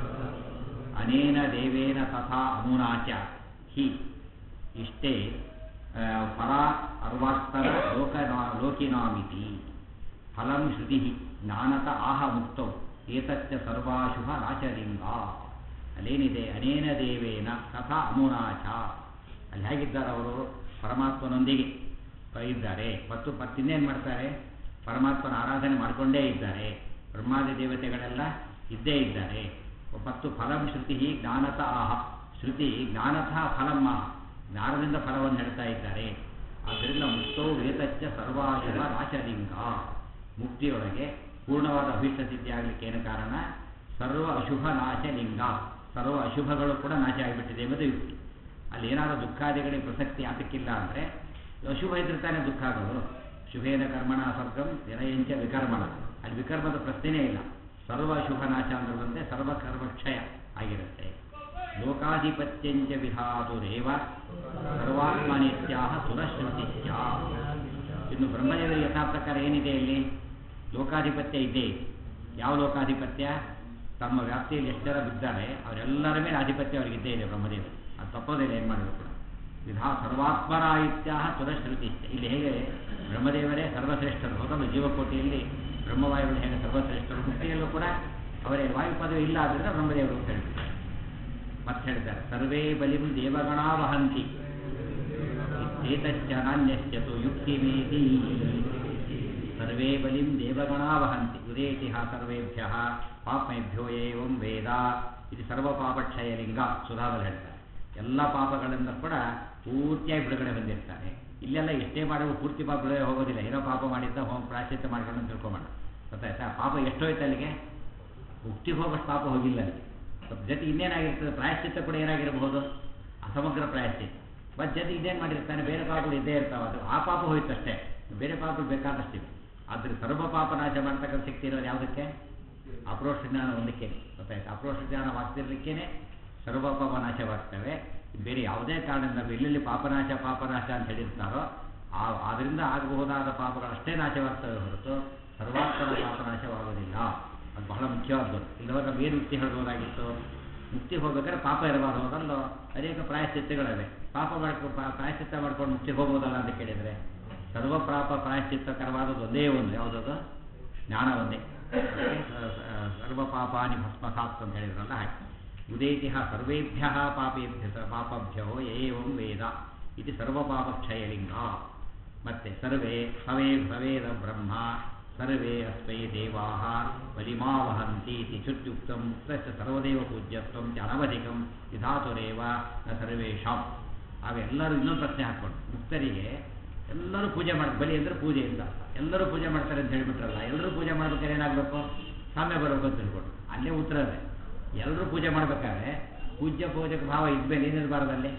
ಅನೇನ ದೇವೇನ ತಥಾ ಅಮುನಾಚ ಹಿ ಇಷ್ಟೇ ಆ, ಪರ ಅರ್ವಾಕ್ತರ ಲೋಕ ಲೋಕಿನಾಮಿತಿ ಫಲಂ ಶ್ರುತಿ ಜ್ಞಾನತ ಆಹ ಮುಕ್ತೌ ಏತಚ್ಚ ಸರ್ವಾಶುಭ ನಾಶಲಿಂಗ ಅಲ್ಲೇನಿದೆ ಅನೇನ ದೇವೇನ ತಥಾ ಅಮುನಾಚ ಅಲ್ಲಿ ಹೇಗಿದ್ದಾರೆ ಅವರು ಪರಮಾತ್ಮನೊಂದಿಗೆ ಇದ್ದಾರೆ ಮತ್ತು ಮತ್ತಿನ್ನೇನು ಮಾಡ್ತಾರೆ ಪರಮಾತ್ಮನ ಆರಾಧನೆ ಮಾಡಿಕೊಂಡೇ ಇದ್ದಾರೆ ಬ್ರಹ್ಮಾದಿ ದೇವತೆಗಳೆಲ್ಲ ಇದ್ದೇ ಇದ್ದಾರೆ ಮತ್ತು ಫಲಂ ಶ್ರುತಿ ಜ್ಞಾನತ ಆಹ ಶ್ರುತಿ ಜ್ಞಾನತಃ ಫಲಂ ಆಹ ಜ್ಞಾನದಿಂದ ಫಲವನ್ನು ಹೇಳ್ತಾ ಇದ್ದಾರೆ ಆದ್ದರಿಂದ ಮುಕ್ತೋ ವೇತಚ್ಚ ಸರ್ವಾಶುಭ ನಾಶಲಿಂಗ ಮುಕ್ತಿಯೊಳಗೆ ಪೂರ್ಣವಾದ ಅಭೀಷ್ಟ ಸಿದ್ಧಿ ಆಗಲಿಕ್ಕೆ ಏನು ಕಾರಣ ಸರ್ವ ಅಶುಭ ನಾಶಲಿಂಗ ಸರ್ವ ಅಶುಭಗಳು ಕೂಡ ನಾಶ ಆಗಿಬಿಟ್ಟಿದೆ ಎಂಬುದು ಯುಕ್ತಿ ಅಲ್ಲಿ ಏನಾದರೂ ದುಃಖಾದಿಗಳಿಗೆ ಪ್ರಸಕ್ತಿ ಆತಕ್ಕಿಲ್ಲ ಅಂದರೆ ಅಶುಭ ಇದ್ರೆ ತಾನೇ ದುಃಖ ಆಗೋದು ಶುಭೇನ ಕರ್ಮಣ ಸ್ವರ್ಗಂ ವಿನಯಂಚ ವಿಕರ್ಮಣ ಅಲ್ಲಿ ವಿಕರ್ಮದ ಪ್ರಶ್ನೆನೇ ಇಲ್ಲ ಸರ್ವ ಶುಭ ನಾಶ ಅಂದಿರುವಂತೆ ಸರ್ವ ಕರ್ಮಕ್ಷಯ ಆಗಿರುತ್ತೆ ಲೋಕಾಧಿಪತ್ಯಂಚ ವಿಧಾತುರೇವ ಸರ್ವಾತ್ಮನಿತ್ಯಾಹ ಸುರಶ್ರುತಿಶ್ಚ ಇನ್ನು ಬ್ರಹ್ಮದೇವರ ಯಥಾ ಪ್ರಕಾರ ಏನಿದೆ ಇಲ್ಲಿ ಲೋಕಾಧಿಪತ್ಯ ಇದ್ದೇ ಇದೆ ಯಾವ ಲೋಕಾಧಿಪತ್ಯ ತಮ್ಮ ವ್ಯಾಪ್ತಿಯಲ್ಲಿ ಎಷ್ಟು ಜನ ಬಿದ್ದಾರೆ ಅವರೆಲ್ಲರ ಮೇಲೆ ಆಧಿಪತ್ಯ ಅವರಿಗಿದ್ದೇ ಇದೆ ಬ್ರಹ್ಮದೇವರು ಅದು ತಪ್ಪೋದಿಲ್ಲ ಏನು ಮಾಡಬೇಕು ವಿಧಾ ಸರ್ವಾತ್ಮರಾಯಿತ್ಯಾಹ ಸುರಶ್ರುತಿ ಇಲ್ಲಿ ಹೇಗೆ ಬ್ರಹ್ಮದೇವರೇ ಸರ್ವಶ್ರೇಷ್ಠರು ಹೌದಲ್ಲ ಜೀವಕೋಟಿಯಲ್ಲಿ ಬ್ರಹ್ಮವಾಯುಗಳು ಹೇಗೆ ಸರ್ವಶ್ರೇಷ್ಠರು ಮುಕ್ತಿಯಲ್ಲೂ ಕೂಡ ಅವರೇ ವಾಯು ಪದವಿ ಇಲ್ಲ ಆದ್ದರಿಂದ ಬ್ರಹ್ಮದೇವರು ಅಂತ ಹೇಳ್ತಾರೆ ಮತ್ತೆ ಹೇಳ್ತಾರೆ ಸರ್ವೇ ಬಲಿಂ ದೇವಗಣಾ ವಹಂತಿ ಏತಶ್ಚ ನಾನ್ಯಶ್ಚತು ಯುಕ್ತಿಮೇತಿ ಸರ್ವೇ ಬಲಿಂ ದೇವಗಣಾ ವಹಂತಿ ಉದೇತಿಹ ಸರ್ವೇಭ್ಯ ಪಾಪಮೇಭ್ಯೋ ಏವಂ ವೇದ ಇದು ಸರ್ವ ಪಾಪಕ್ಷಯ ಲಿಂಗ ಸುಧಾದಲ್ಲಿ ಹೇಳ್ತಾರೆ ಎಲ್ಲ ಪಾಪಗಳಿಂದ ಕೂಡ ಪೂರ್ತಿಯಾಗಿ ಬಿಡುಗಡೆ ಬಂದಿರ್ತಾನೆ ಇಲ್ಲೆಲ್ಲ ಎಷ್ಟೇ ಮಾಡಿದ್ರು ಪೂರ್ತಿ ಪಾಪ ಬಿಡುಗಡೆ ಹೋಗೋದಿಲ್ಲ ಏನೋ ಪಾಪ ಮಾಡಿದ್ದ ಹೋಮ ಪ್ರಾಶ್ಚಿತ್ಯ ಮಾಡ್ಕೊಂಡು ಅಂತ ತಿಳ್ಕೊಂಬೋಣ ಗೊತ್ತಾಯ್ತಾ ಪಾಪ ಎಷ್ಟೋಯ್ತು ಅಲ್ಲಿಗೆ ಮುಕ್ತಿಗೆ ಹೋಗೋಷ್ಟು ಪಾಪ ಹೋಗಿಲ್ಲ ಅಲ್ಲಿ ಸ್ವಲ್ಪ ಜೊತೆ ಇನ್ನೇನಾಗಿರ್ತದೆ ಪ್ರಾಯಶ್ಚಿತ್ತ ಕೂಡ ಏನಾಗಿರಬಹುದು ಅಸಮಗ್ರ ಪ್ರಾಯಶ್ಚಿತ್ತ ಮತ್ತು ಜೊತೆ ಇದೇನು ಮಾಡಿರ್ತಾನೆ ಬೇರೆ ಪಾಪಗಳು ಇದ್ದೇ ಇರ್ತಾವೆ ಅದು ಆ ಪಾಪ ಹೋಯ್ತಷ್ಟೇ ಬೇರೆ ಪಾಪಗಳು ಬೇಕಾದಷ್ಟಿವೆ ಆದರೆ ಸರ್ವ ಪಾಪ ನಾಶ ಮಾಡ್ತಕ್ಕಂಥ ಶಕ್ತಿ ಇರೋದು ಯಾವುದಕ್ಕೆ ಅಪ್ರೋಷ ಜ್ಞಾನ ಒಂದಕ್ಕೆ ಗೊತ್ತಾಯ್ತು ಅಪ್ರೋಷ ಜ್ಞಾನ ವಾಗ್ತಿರ್ಲಿಕ್ಕೇನೆ ಸರ್ವ ಪಾಪ ನಾಶವಾಗ್ತವೆ ಬೇರೆ ಯಾವುದೇ ಕಾರಣದಿಂದ ಎಲ್ಲೆಲ್ಲಿ ಪಾಪನಾಶ ಪಾಪನಾಶ ಅಂತ ಹೇಳಿರ್ತಾರೋ ಆ ಅದರಿಂದ ಆಗಬಹುದಾದ ಪಾಪಗಳಷ್ಟೇ ನಾಶವಾಗ್ತವೆ ಹೊರತು ಸರ್ವಾತ್ಮನ ಪಾಪನಾಶವಾಗೋದಿಲ್ಲ ಅದು ಬಹಳ ಮುಖ್ಯವಾದ್ದು ಇಲ್ಲವಾಗ ನಾವು ಏನು ಮುಕ್ತಿ ಹೇಳ್ಬೋದಾಗಿತ್ತು ಮುಕ್ತಿ ಹೋಗ್ಬೇಕಾದ್ರೆ ಪಾಪ ಇರಬಾರ್ದು ಹೋದಲ್ಲೋ ಅನೇಕ ಪ್ರಾಯಶ್ಚಿತ್ತಗಳಿವೆ ಪಾಪ ಮಾಡ್ಕೊ ಪಾ- ಪ್ರಾಯಶ್ಚಿತ್ತ ಮಾಡ್ಕೊಂಡು ಮುಕ್ತಿ ಹೋಗ್ಬೋದಲ್ಲ ಅಂತ ಕೇಳಿದರೆ ಸರ್ವ ಪಾಪ ಪ್ರಾಯಶ್ಚಿತ್ತಕರವಾದದ್ದು ಒಂದೇ ಒಂದು ಯಾವುದದು ಜ್ಞಾನ ಒಂದೇ ಅದಕ್ಕೆ ಸ- ಸ- ಸರ್ವ ಪಾಪಾನಿ ಭಸ್ಮಸಾತ್ ಅಂತ ಹೇಳಿದ್ರಲ್ಲ ಹಾಗೆ ಉದೇತಿಹ ಸರ್ವೇಭ್ಯ ಪಾಪೇಭ್ಯ ಪಾಪಭ್ಯೋ ಏವಂ ವೇದ ಇದು ಸರ್ವಪಾಪಕ್ಷಯಲಿಂಗ ಮತ್ತೆ ಸರ್ವೇ ಸವೇ ಸವೇದ ಬ್ರಹ್ಮ ಸರ್ವೇ ಅಸ್ವೈ ದೇವಾ ಬಲಿಮಾವಹಂತಿ ಇತಿ ಚ್ಯುತ್ಯುಕ್ತಂ ಮುಕ್ತಸ್ಯ ಸರ್ವದೇವ ಪೂಜ್ಯತ್ವಂ ಚ ಅನವಧಿಕಂ ವಿಧಾತುರೇವ ನ ಸರ್ವೇಷಾಂ ಅವೆಲ್ಲರೂ ಇನ್ನೊಂದು ಪ್ರಶ್ನೆ ಹಾಕ್ಕೊಂಡು ಮುಕ್ತರಿಗೆ ಎಲ್ಲರೂ ಪೂಜೆ ಮಾಡಿ ಬಲಿ ಅಂದರೆ ಪೂಜೆ ಅಂತ ಎಲ್ಲರೂ ಪೂಜೆ ಮಾಡ್ತಾರೆ ಅಂತ ಹೇಳ್ಬಿಟ್ರಲ್ಲ ಎಲ್ಲರೂ ಪೂಜೆ ಮಾಡ್ಬೇಕಾದ್ರೆ ಏನಾಗಬೇಕು ಸಾಮ್ಯ ಬರಬೇಕು ಅಂತ ತಿಳ್ಕೊಂಡು ಅಲ್ಲೇ ಉತ್ತರ ಇದೆ ಎಲ್ಲರೂ ಪೂಜೆ ಮಾಡ್ಬೇಕಾದ್ರೆ ಪೂಜ್ಯ ಪೂಜಕ ಭಾವ ಇದ್ಮೇಲೆ ಏನಿರಬಾರ್ದು ಅಲ್ಲಿ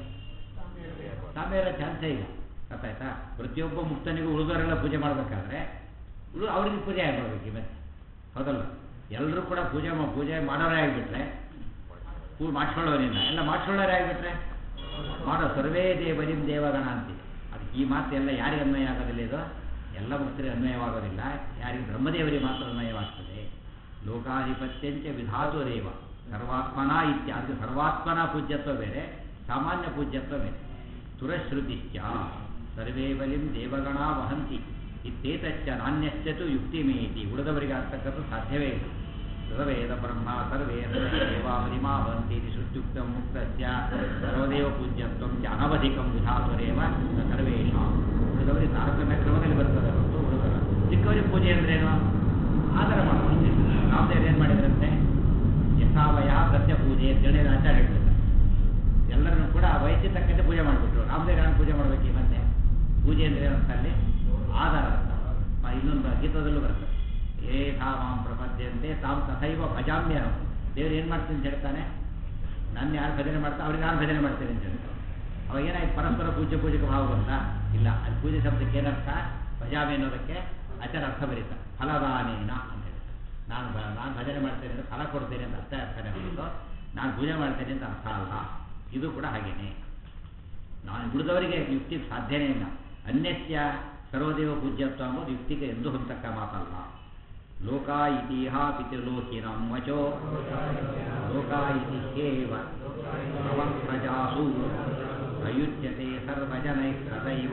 ಸಾಮ್ಯ ಇರೋ ಚಾನ್ಸೇ ಇಲ್ಲ ಗೊತ್ತಾಯ್ತಾ ಪ್ರತಿಯೊಬ್ಬ ಮುಕ್ತನಿಗೂ ಉಳಿದವರೆಲ್ಲ ಪೂಜೆ ಮಾಡಬೇಕಾದ್ರೆ ಉಳು ಅವ್ರಿಗೆ ಪೂಜೆ ಆಗ್ಬಿಡ್ಬೇಕು ಮತ್ತೆ ಹೌದಲ್ಲ ಎಲ್ಲರೂ ಕೂಡ ಪೂಜೆ ಮಾ- ಪೂಜೆ ಮಾಡೋರೇ ಆಗಿಬಿಟ್ರೆ ಪೂ ಮಾಡಿಸ್ಕೊಳ್ಳೋನಿಲ್ಲ ಎಲ್ಲ ಮಾಡಿಸ್ಕೊಳ್ಳೋರೇ ಆಗಿಬಿಟ್ರೆ ಮಾಡೋ ಸರ್ವೇ ದೇವರಿಂ ದೇವಗಣ ಅಂತಿದೆ ಅದಕ್ಕೆ ಈ ಮಾತು ಎಲ್ಲ ಯಾರಿಗೆ ಅನ್ವಯ ಆಗೋದಿಲ್ಲ ಇದು ಎಲ್ಲ ಭಕ್ತರಿಗೆ ಅನ್ವಯವಾಗೋದಿಲ್ಲ ಯಾರಿಗೆ ಬ್ರಹ್ಮದೇವರಿಗೆ ಮಾತ್ರ ಅನ್ವಯವಾಗ್ತದೆ ಲೋಕಾಧಿಪತ್ಯಂಚ ವಿಧಾತುರೇವ ಸರ್ವಾತ್ಮನ ಇತ್ಯಾದಿ ಸರ್ವಾತ್ಮನ ಪೂಜ್ಯತ್ವ ಬೇರೆ ಸಾಮಾನ್ಯ ಪೂಜ್ಯತ್ವ ಬೇರೆ ತುರಶ್ರುತಿಶ್ಚ ಸರ್ವೇ ಬಲಿಂ ದೇವಗಣ ವಹಂತಿ ಇತ್ತೇತಚ್ಚ ನಾಣ್ಯಶ್ಚತು ಯುಕ್ತಿಮೇತಿ ಉಳಿದವರಿಗೆ ಆಗ್ತಕ್ಕಂಥ ಸಾಧ್ಯವೇ ಇಲ್ಲ ಸರ್ವೇದ ಬ್ರಹ್ಮ ಸರ್ವೇ ದೇವಾಮನಿಮಾವಂತಿ ಇತಿ ಶ್ರುತ್ಯುಕ್ತ ಮುಕ್ತಸ್ಯ ಸರ್ವದೇವ ಪೂಜ್ಯತ್ವಂ ಚ ಅನವಧಿಕಂ ವಿಧಾತುರೇವ ನ ಸರ್ವೇಷಾಂ ಉಳಿದವರಿಗೆ ತಾರತಮ್ಯ ಕ್ರಮದಲ್ಲಿ ಬರ್ತದೆ ಹೊರತು ಉಳಿದಲ್ಲ ಚಿಕ್ಕವರಿಗೆ ಪೂಜೆ ಅಂದ್ರೇನು ಆಧಾರ ಮಾಡುವಂತೆ ರಾಮದೇವ್ ಏನು ಮಾಡಿದ್ರಂತೆ ಯಥಾವಯ ಸತ್ಯ ಪೂಜೆ ಅಂತೇಳಿ ಆಚಾರ ಹೇಳ್ತಾರೆ ಎಲ್ಲರನ್ನು ಕೂಡ ವಯಸ್ಸಿಗೆ ತಕ್ಕಂತೆ ಪೂಜೆ ಮಾಡಿಬಿಟ್ರು ರಾಮದೇವ್ ನಾನು ಪೂಜೆ ಮಾಡಬೇಕು ಮತ್ತೆ ಪೂಜೆ ಅಂದ್ರೆ ಏನಂತ ಅಲ್ಲಿ ಆಧಾರ ಅಂತ ಆ ಇನ್ನೊಂದು ಗೀತದಲ್ಲೂ ಬರ್ತದೆ ಏ ಮಾಂ ಪ್ರಪದ್ಯಂತೆ ತಾವು ತಥೈವ ಭಜಾಮ್ಯನು ದೇವ್ರು ಏನು ಮಾಡ್ತೀನಿ ಅಂತ ಹೇಳ್ತಾನೆ ನಾನು ಯಾರು ಭಜನೆ ಮಾಡ್ತಾ ಅವ್ರಿಗೆ ನಾನು ಭಜನೆ ಮಾಡ್ತೇನೆ ಅಂತ ಹೇಳ್ತಾನೆ ಅವಾಗ ಏನಾಯ್ತು ಪರಸ್ಪರ ಪೂಜ್ಯ ಪೂಜಕ ಭಾವ ಬಂತ ಇಲ್ಲ ಅಲ್ಲಿ ಪೂಜೆ ಶಬ್ದಕ್ಕೆ ಏನರ್ಥ ಭಜಾಮಿ ಅನ್ನೋದಕ್ಕೆ ಆಚಾರ ಅರ್ಥ ಬರೀತ ಫಲದಾನೇನ ಅಂತ ಹೇಳ್ತಾರೆ ನಾನು ಬ- ನಾನು ಭಜನೆ ಮಾಡ್ತೇನೆ ಅಂತ ಫಲ ಕೊಡ್ತೇನೆ ಅಂತ ಅರ್ಥ ಅರ್ಥನೇ ಹೊರತು ನಾನು ಪೂಜೆ ಮಾಡ್ತೇನೆ ಅಂತ ಅರ್ಥ ಅಲ್ಲ ಇದು ಕೂಡ ಹಾಗೇನೆ ನಾನು ಉಳಿದವರಿಗೆ ಯುಕ್ತಿ ಸಾಧ್ಯನೇ ಇಲ್ಲ ಅನ್ಯಸ್ಯ ಸರ್ವದೇವ ಪೂಜ್ಯತ್ವ ಅಂಬುದು ಯುಕ್ತಿಗೆ ಎಂದು ಹೊಂದಕ್ಕ ಮಾತಲ್ಲ ಲೋಕ ಇತಿಹ ಪಿತೃಲೋಕಿನಂ ವಚೋ ಲೋಕ ಇತಿ ಹೇವ ನವ ಪ್ರಜಾಸು ಪ್ರಯುಜ್ಯತೆ ಸರ್ವಜನೈ ಸದೈವ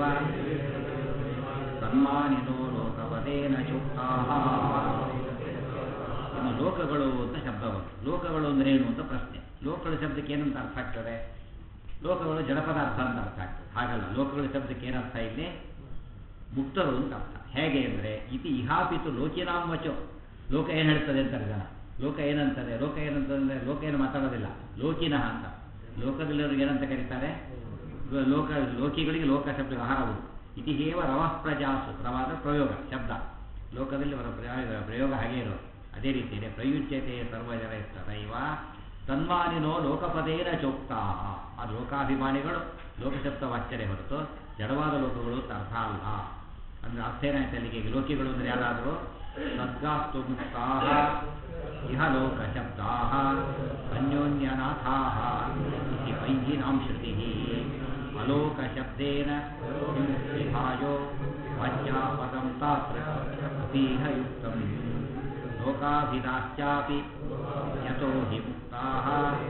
ಸನ್ಮಾನಿನೋ ಲೋಕಪದೇನ ಚುಕ್ತಾಹ ಇನ್ನು ಲೋಕಗಳು ಅಂತ ಶಬ್ದ ಬಂತು ಲೋಕಗಳು ಅಂದ್ರೆ ಏನು ಅಂತ ಪ್ರಶ್ನೆ ಲೋಕಗಳ ಶಬ್ದಕ್ಕೆ ಏನಂತ ಅರ್ಥ ಆಗ್ತದೆ ಲೋಕಗಳು ಜಡಪದಾರ್ಥ ಅಂತ ಅರ್ಥ ಆಗ್ತದೆ ಹಾಗಲ್ಲ ಲೋಕಗಳ ಶಬ್ದಕ್ಕೆ ಏನರ್ಥ ಇಲ್ಲಿ ಮುಕ್ತರು ಅಂತ ಅರ್ಥ ಹೇಗೆ ಅಂದರೆ ಇತಿ ಇಹಾಪಿತು ಲೋಕಿನಾಂ ವಚೋ ಲೋಕ ಏನು ಹೇಳ್ತದೆ ಅಂತಾರೆ ಜನ ಲೋಕ ಏನಂತದೆ ಲೋಕ ಏನಂತಂದ್ರೆ ಲೋಕ ಏನು ಮಾತಾಡೋದಿಲ್ಲ ಲೋಕಿನಃ ಅಂತ ಲೋಕದಲ್ಲಿರೋರಿಗೆ ಏನಂತ ಕರೀತಾರೆ ಲೋಕ ಲೋಕಿಗಳಿಗೆ ಲೋಕ ಶಬ್ದ ವ್ಯವಹಾರ ಉಂಟು ಇತಿ ಹೇವ ರವಃ ಪ್ರಜಾಸು ರವ ಅಂದ್ರೆ ಪ್ರಯೋಗ ಶಬ್ದ ಲೋಕದಲ್ಲಿ ಅವರ ಪ್ರಯೋಗ ಪ್ರಯೋಗ ಹಾಗೆ ಇರೋದು ಅದೇ ರೀತಿಯಲ್ಲಿ ಪ್ರಯುಜ್ಯತೆ ಸರ್ವಜನ ಸದೈವ ತನ್ಮಾನಿನೋ ಲೋಕಪದೇನ ಚೋಕ್ತಾ ಆ ಲೋಕಾಭಿಮಾನಿಗಳು ಲೋಕಶಬ್ದ ವಾಚ್ಯರೇ ಹೊರತು ಜಡವಾದ ಲೋಕಗಳು ಅಂತ ಅರ್ಥ ಅಲ್ಲ ಅಂದ್ರೆ ಅರ್ಥ ಏನಾಯ್ತು ಅಲ್ಲಿಗೆ ಲೋಕಿಗಳು ಅಂದ್ರೆ ಯಾರಾದರೂ ಸದ್ಗಾಸ್ತು ಮುಕ್ತಾ ಇಹ ಲೋಕ ಶಬ್ದಾ ಅನ್ಯೋನ್ಯನಾಥಾ ಇತಿ ವೈಹಿನಾಂ ಶ್ರುತಿ ಅಲೋಕ ಶಬ್ದೇನ ವಿಮುಕ್ತಿಭಾಯೋ ವಾಚ್ಯಾಪದಂ ತಾತ್ರ ಅಪೀಹ ಯುಕ್ತಂ ಲೋಕಾಭಿದಾಶ್ಚಾಪಿ ಯತೋ ಹಿ ಮುಕ್ತಾಃ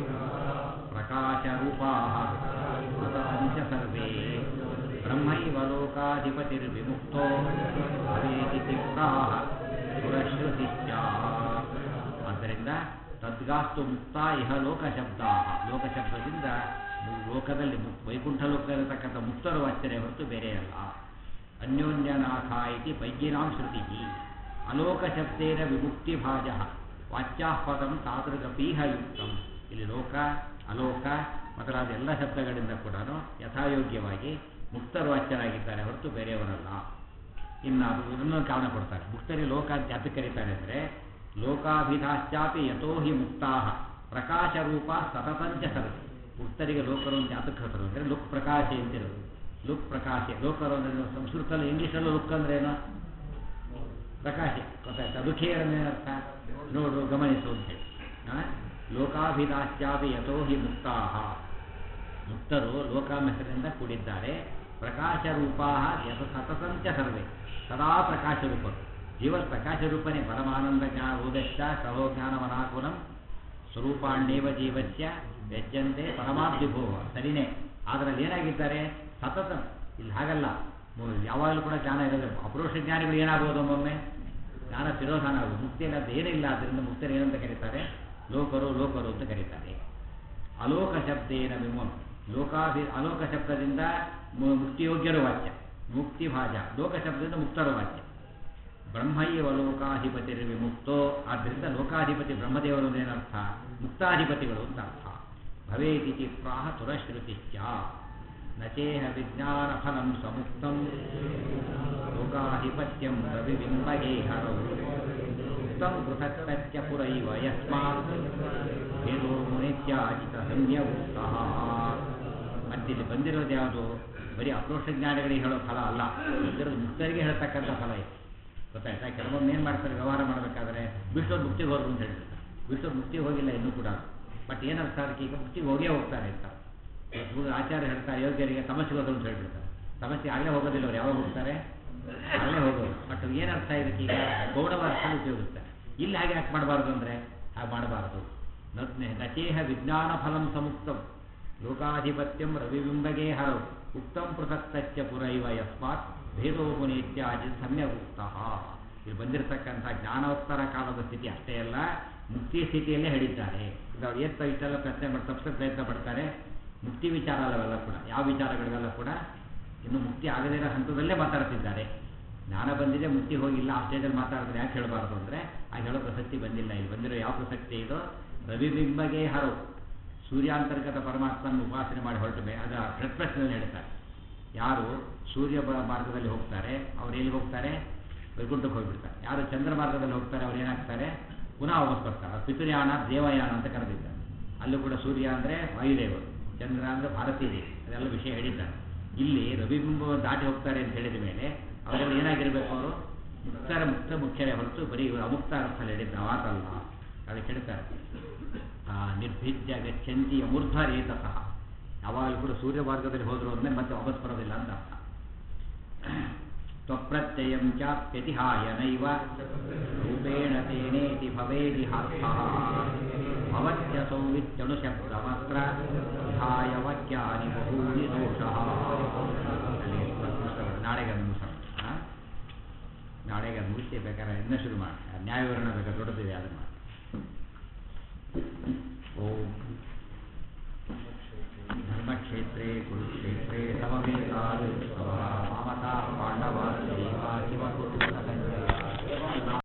ಪ್ರಕಾಶರೂಪಾಃ ಸತತಂಚ ಸರ್ವೇ ಬ್ರಹ್ಮೈವ ಲೋಕಾಧಿಪತಿರ್ವಿಮುಕ್ತೋ ಭವೇದಿತಿ ಪ್ರಾಹ ಸುರಶ್ರುತಿಶ್ಚ ಆದ್ದರಿಂದ ತದ್ಗಾಸ್ತು ಮುಕ್ತ ಇಹ ಲೋಕಶಬ್ದಾ ಲೋಕಶಬ್ದದಿಂದ ಲೋಕದಲ್ಲಿ ಮು- ವೈಕುಂಠ ಲೋಕದಲ್ಲಿರತಕ್ಕಂಥ ಮುಕ್ತರು ವಾಚ್ಯರೇ ಹೊರತು ಬೇರೆ ಅಲ್ಲ ಅನ್ಯೋನ್ಯನಾಥ ಇತಿ ವೈದ್ಯನಾಂ ಶ್ರುತಿ ಅಲೋಕಶಬ್ದೇನ ವಿಮುಕ್ತಿ ಭಾಜ ವಾಚ್ಯಾಪದಂ ತಾದೃಗಪೀಹ ಯುಕ್ತಂ ಇಲ್ಲಿ ಲೋಕ ಅಲೋಕ ಮೊದಲಾದ ಎಲ್ಲ ಶಬ್ದಗಳಿಂದ ಕೂಡ ಯಥಾಯೋಗ್ಯವಾಗಿ ಮುಕ್ತರು ವಾಚ್ಯರಾಗಿದ್ದಾರೆ ಹೊರತು ಬೇರೆಯವರಲ್ಲ ಇನ್ನು ಅದು ಇನ್ನೊಂದು ಕಾರಣ ಕೊಡ್ತಾರೆ ಮುಕ್ತರಿ ಲೋಕ ಅಂತ ಯಾತಕ್ಕೆ ಕರೀತಾರೆ ಅಂದರೆ ಲೋಕಾಭಿಧಾಶ್ಚಾಪಿ ಯಥೋ ಹಿ ಮುಕ್ತಾ ಪ್ರಕಾಶ ರೂಪ ಸತತಂಚ ಸರ್ ಮುಕ್ತರಿಗೆ ಲೋಕರು ಅಂತ ಯಾತಕ್ಕೆ ಹೇಳ್ತಾರೆ ಅಂದರೆ ಲುಕ್ ಪ್ರಕಾಶ ಅಂತಿರೋದು ಲುಕ್ ಪ್ರಕಾಶ ಲೋಕರು ಅಂದ್ರೆ ಸಂಸ್ಕೃತದಲ್ಲಿ ಇಂಗ್ಲೀಷಲ್ಲೂ ಲುಕ್ ಅಂದ್ರೆ ಏನು ಪ್ರಕಾಶ ಗೊತ್ತಾಯ್ತಾ ದುಃಖೇರ ಅರ್ಥ ನೋಡು ಗಮನಿಸು ಅಂತ ಹೇಳಿ ಆ? ಲೋಕಾಭಿದಾಶ್ಚಾಪಿ ಯಥೋ ಹಿ ಮುಕ್ತಾ ಮುಕ್ತರು ಲೋಕಾಂ ಹೆಸರಿನಿಂದ ಕೂಡಿದ್ದಾರೆ ಪ್ರಕಾಶ ರೂಪಾ ಯಥ ಸತತಂಚ ಸರ್ವೇ ಸದಾ ಪ್ರಕಾಶ ರೂಪರು ಜೀವ ಪ್ರಕಾಶ ರೂಪನೇ ಪರಮಾನಂದ ಜ್ಞಾನ ಉದಶ್ಚ ಸಹೋ ಜ್ಞಾನವನಾಕುಲಂ ಸ್ವರೂಪಾಣ್ಯೇವ ಜೀವಸ್ಯ ವ್ಯಜ್ಯಂತೆ ಪರಮಾಬ್ಧಿಭೋ ಸರಿನೇ ಅದರಲ್ಲಿ ಏನಾಗಿದ್ದಾರೆ ಸತತ ಇಲ್ಲಿ ಹಾಗಲ್ಲ ಮು- ಯಾವಾಗಲೂ ಕೂಡ ಜ್ಞಾನ ಇರೋದು ಅಪರೋಷ ಜ್ಞಾನಿಗಳು ಏನಾಗ್ಬೋದು ಒಮ್ಮೊಮ್ಮೆ ಜ್ಞಾನ ತಿರೋಧಾನ ಆಗುವುದು ಮುಕ್ತಿಯಲ್ಲಿ ಅದು ಏನಿಲ್ಲ ಆದ್ದರಿಂದ ಮುಕ್ತರು ಏನಂತ ಕರೀತಾರೆ ಲೋಕರು ಲೋಕರು ಅಂತ ಕರೀತಾರೆ ಅಲೋಕ ಶಬ್ದೇನ ವಿಮೋಹ ಲೋಕಾಭಿ ಅಲೋಕ ಶಬ್ದದಿಂದ ಮು- ಮುಕ್ತಿಯೋಗ್ಯರು ವಾಚ್ಯ ಮುಕ್ತಿ ಭಾಜ ಲೋಕ ಶಬ್ದದಿಂದ ಮುಕ್ತರು ವಾಚ್ಯ ಬ್ರಹ್ಮೈವ ಲೋಕಾಧಿಪತಿ ವಿಮುಕ್ತೋ ಆದ್ದರಿಂದ ಲೋಕಾಧಿಪತಿ ಬ್ರಹ್ಮದೇವರು ಅಂದ್ರೆ ಏನರ್ಥ ಮುಕ್ತಾಧಿಪತಿಗಳು ಅಂತ ಅರ್ಥ ಭವೇದಿತಿ ಪ್ರಾಹ ತುರಶ್ರುತಿಶ್ಚ ನಚೇಹ ವಿಜ್ಞಾನ ಫಲಂ ಸಮುಕ್ತಂ ಲೋಕಾಧಿಪತ್ಯಂ ರವಿಬಿಂಬಗೇ ಹರೌ ಮುಕ್ತಂ ಪೃಥಕ್ತತ್ಯ ಪುರೈವ ಯಸ್ಮಾತ್ ಭೇದೋ ಮುನಿತ್ಯಾಜಿತ ಸಂಜ್ಞವುಕ್ತಃ ಮತ್ತಿಲ್ಲಿ ಬಂದಿರೋದು ಯಾವುದು ಬರೀ ಅಪ್ರೋಷ ಜ್ಞಾನಿಗಳಿಗೆ ಹೇಳೋ ಫಲ ಅಲ್ಲ ಬಂದಿರೋದು ಮುಕ್ತರಿಗೆ ಹೇಳ್ತಕ್ಕಂಥ ಫಲ ಇದೆ ಗೊತ್ತಾಯ್ತಾ ಕೆಲವೊಮ್ಮೆ ಏನು ಮಾಡ್ತಾರೆ ವ್ಯವಹಾರ ಮಾಡಬೇಕಾದ್ರೆ ಬಿಷ್ಟೋದು ಮುಕ್ತಿಗೆ ಹೋದ್ರು ಅಂತ ಹೇಳ್ತಾರೆ ಬಿಷ್ಟೋದು ಮುಕ್ತಿಗೆ ಹೋಗಿಲ್ಲ ಇನ್ನೂ ಕೂಡ ಬಟ್ ಏನರ್ಥ ಅದಕ್ಕೆ ಈಗ ಮುಕ್ತಿಗೆ ಹೋಗೇ ಹೋಗ್ತಾರೆ ಅಂತ ಇವ್ರು ಆಚಾರ್ಯ ಹೇಳ್ತಾರೆ ಯೋಗ್ಯರಿಗೆ ಸಮಸ್ಯೆ ಹೋದ್ರು ಅಂತ ಹೇಳ್ಬಿಡ್ತಾರೆ ಸಮಸ್ಯೆ ಆಗಲೇ ಹೋಗೋದಿಲ್ಲ ಅವ್ರು ಯಾವಾಗ ಹೋಗ್ತಾರೆ ಆಗಲೇ ಹೋಗೋದು ಬಟ್ ಏನರ್ಥ ಇದಕ್ಕೆ ಈಗ ಗೌಡವ ಅರ್ಥ ಉಪಯೋಗಿಸ್ತಾರೆ ಇಲ್ಲಿ ಹಾಗೆ ಯಾಕೆ ಮಾಡಬಾರ್ದು ಅಂದರೆ ಹಾಗೆ ಮಾಡಬಾರದು ನಚೇಹ ವಿಜ್ಞಾನ ಫಲಂ ಸಮುಕ್ತಂ ಲೋಕಾಧಿಪತ್ಯಂ ರವಿಬಿಂಬಗೇ ಹರವು ಉಕ್ತಂ ಪೃಥಕ್ತಚ್ಚ ಪುರೈವ ಯಸ್ಮಾತ್ ಭೇದೋ ಮುನಿತ್ಯಾಜಿ ಸಮ್ಯಕ್ ಉಕ್ತಃ ಇಲ್ಲಿ ಬಂದಿರತಕ್ಕಂಥ ಜ್ಞಾನೋತ್ತರ ಕಾಲದ ಸ್ಥಿತಿ ಅಷ್ಟೇ ಅಲ್ಲ ಮುಕ್ತಿ ಸ್ಥಿತಿಯಲ್ಲೇ ಹೇಳಿದ್ದಾರೆ ಅವ್ರು ಏನು ಇಷ್ಟೆಲ್ಲ ಪ್ರಶ್ನೆ ಮಾಡಿ ತಪ್ಪಿಸೋಕೆ ಪ್ರಯತ್ನ ಪಡ್ತಾರೆ ಮುಕ್ತಿ ವಿಚಾರ ಅಲ್ಲವೆಲ್ಲ ಕೂಡ ಯಾವ ವಿಚಾರಗಳಿಗೆಲ್ಲ ಕೂಡ ಇನ್ನು ಮುಕ್ತಿ ಆಗದೇ ಇರೋ ಹಂತದಲ್ಲೇ ಮಾತಾಡ್ತಿದ್ದಾರೆ ಜ್ಞಾನ ಬಂದಿದೆ ಮುಕ್ತಿ ಹೋಗಿಲ್ಲ ಆ ಸ್ಟೇಜಲ್ಲಿ ಮಾತಾಡಿದ್ರೆ ಯಾಕೆ ಹೇಳಬಾರ್ದು ಅಂದರೆ ಆ ಹೇಳೋ ಪ್ರಸಕ್ತಿ ಬಂದಿಲ್ಲ ಇಲ್ಲಿ ಬಂದಿರೋ ಯಾವ ಪ್ರಸಕ್ತಿ ಇದೋ ರವಿಬಿಂಬಗೆ ಹರೋ ಸೂರ್ಯಾಂತರ್ಗತ ಪರಮಾತ್ಮನ ಉಪಾಸನೆ ಮಾಡಿ ಹೊರಟ ಮೇಲೆ ಅದು ಥರ್ಡ್ ಪ್ರಶ್ನೆಯಲ್ಲಿ ಹೇಳ್ತಾರೆ ಯಾರು ಸೂರ್ಯ ಬ- ಮಾರ್ಗದಲ್ಲಿ ಹೋಗ್ತಾರೆ ಅವ್ರು ಎಲ್ಲಿ ಹೋಗ್ತಾರೆ ವೈಕುಂಠಕ್ಕೆ ಹೋಗ್ಬಿಡ್ತಾರೆ ಯಾರು ಚಂದ್ರ ಮಾರ್ಗದಲ್ಲಿ ಹೋಗ್ತಾರೆ ಅವ್ರು ಏನಾಗ್ತಾರೆ ಪುನಃ ವಾಪಸ್ ಬರ್ತಾರೆ ಅದು ಪಿತೃಯಾನ ದೇವಯಾನ ಅಂತ ಕರೆದಿದ್ದಾರೆ ಅಲ್ಲೂ ಕೂಡ ಸೂರ್ಯ ಅಂದರೆ ವಾಯುದೇವರು ಚಂದ್ರ ಅಂದರೆ ಭಾರತೀಯ ದೇವಿ ಅದೆಲ್ಲ ವಿಷಯ ಹೇಳಿದ್ದಾರೆ ಇಲ್ಲಿ ರವಿಬಿಂಬ ದಾಟಿ ಹೋಗ್ತಾರೆ ಅಂತ ಹೇಳಿದ ಮೇಲೆ ಅವರೆಲ್ಲ ಏನಾಗಿರ್ಬೇಕು ಅವರು ಮುಕ್ತರ ಮುಕ್ತ ಮುಖ್ಯವೇ ಹೊರತು ಬರೀ ಇವರು ಅಮುಕ್ತ ಅರ್ಥದಲ್ಲಿ ಹೇಳಿದ್ದು ಮಾತಲ್ಲ ಅದಕ್ಕೆ ಹೇಳ್ತಾರೆ ಆ, ನಿರ್ಭಿದ್ಯ ಗಚ್ಚಂತಿ ಅಮೂರ್ಧ ರೇತಸಃ ಯಾವಾಗಲೂ ಕೂಡ ಸೂರ್ಯ ಮಾರ್ಗದಲ್ಲಿ ಹೋದ್ರು ಅಂದ್ರೆ ಮತ್ತೆ ವಾಪಸ್ ಬರೋದಿಲ್ಲ ಅಂತ ಅರ್ಥ ತ್ವಪ್ರತ್ಯಯಂ ಚಾಪ್ಯತಿಹಾಯ ನೈವ ರೂಪೇಣ ತೇನೇತಿ ಭವೇದಿಹಾರ್ಥಃ ಭವತ್ಯಸೌ ವಿತ್ಯಣುಶಬ್ದಮತ್ರ ವಿಹಾಯ ವಾಕ್ಯಾನಿ ಬಹೂನಿ ದೋಷಃ ಅಲ್ಲಿ ಪುಸ್ತಕ ನಾಳೆಗೆ ಅದನ್ನು ಮುಗಿಸೋಣ. ಆ? ನಾಳೆಗೆ ಅದು ಮುಗಿಸಿ ಬೇಕಾದ್ರೆ ಇನ್ನೂ ಶುರು ಮಾಡಿ ನ್ಯಾಯವಿವರಣ ಬೇಕಾದ್ರೆ ದೊಡ್ಡದಿದೆ ಅದನ್ನು ಮಾಡಿ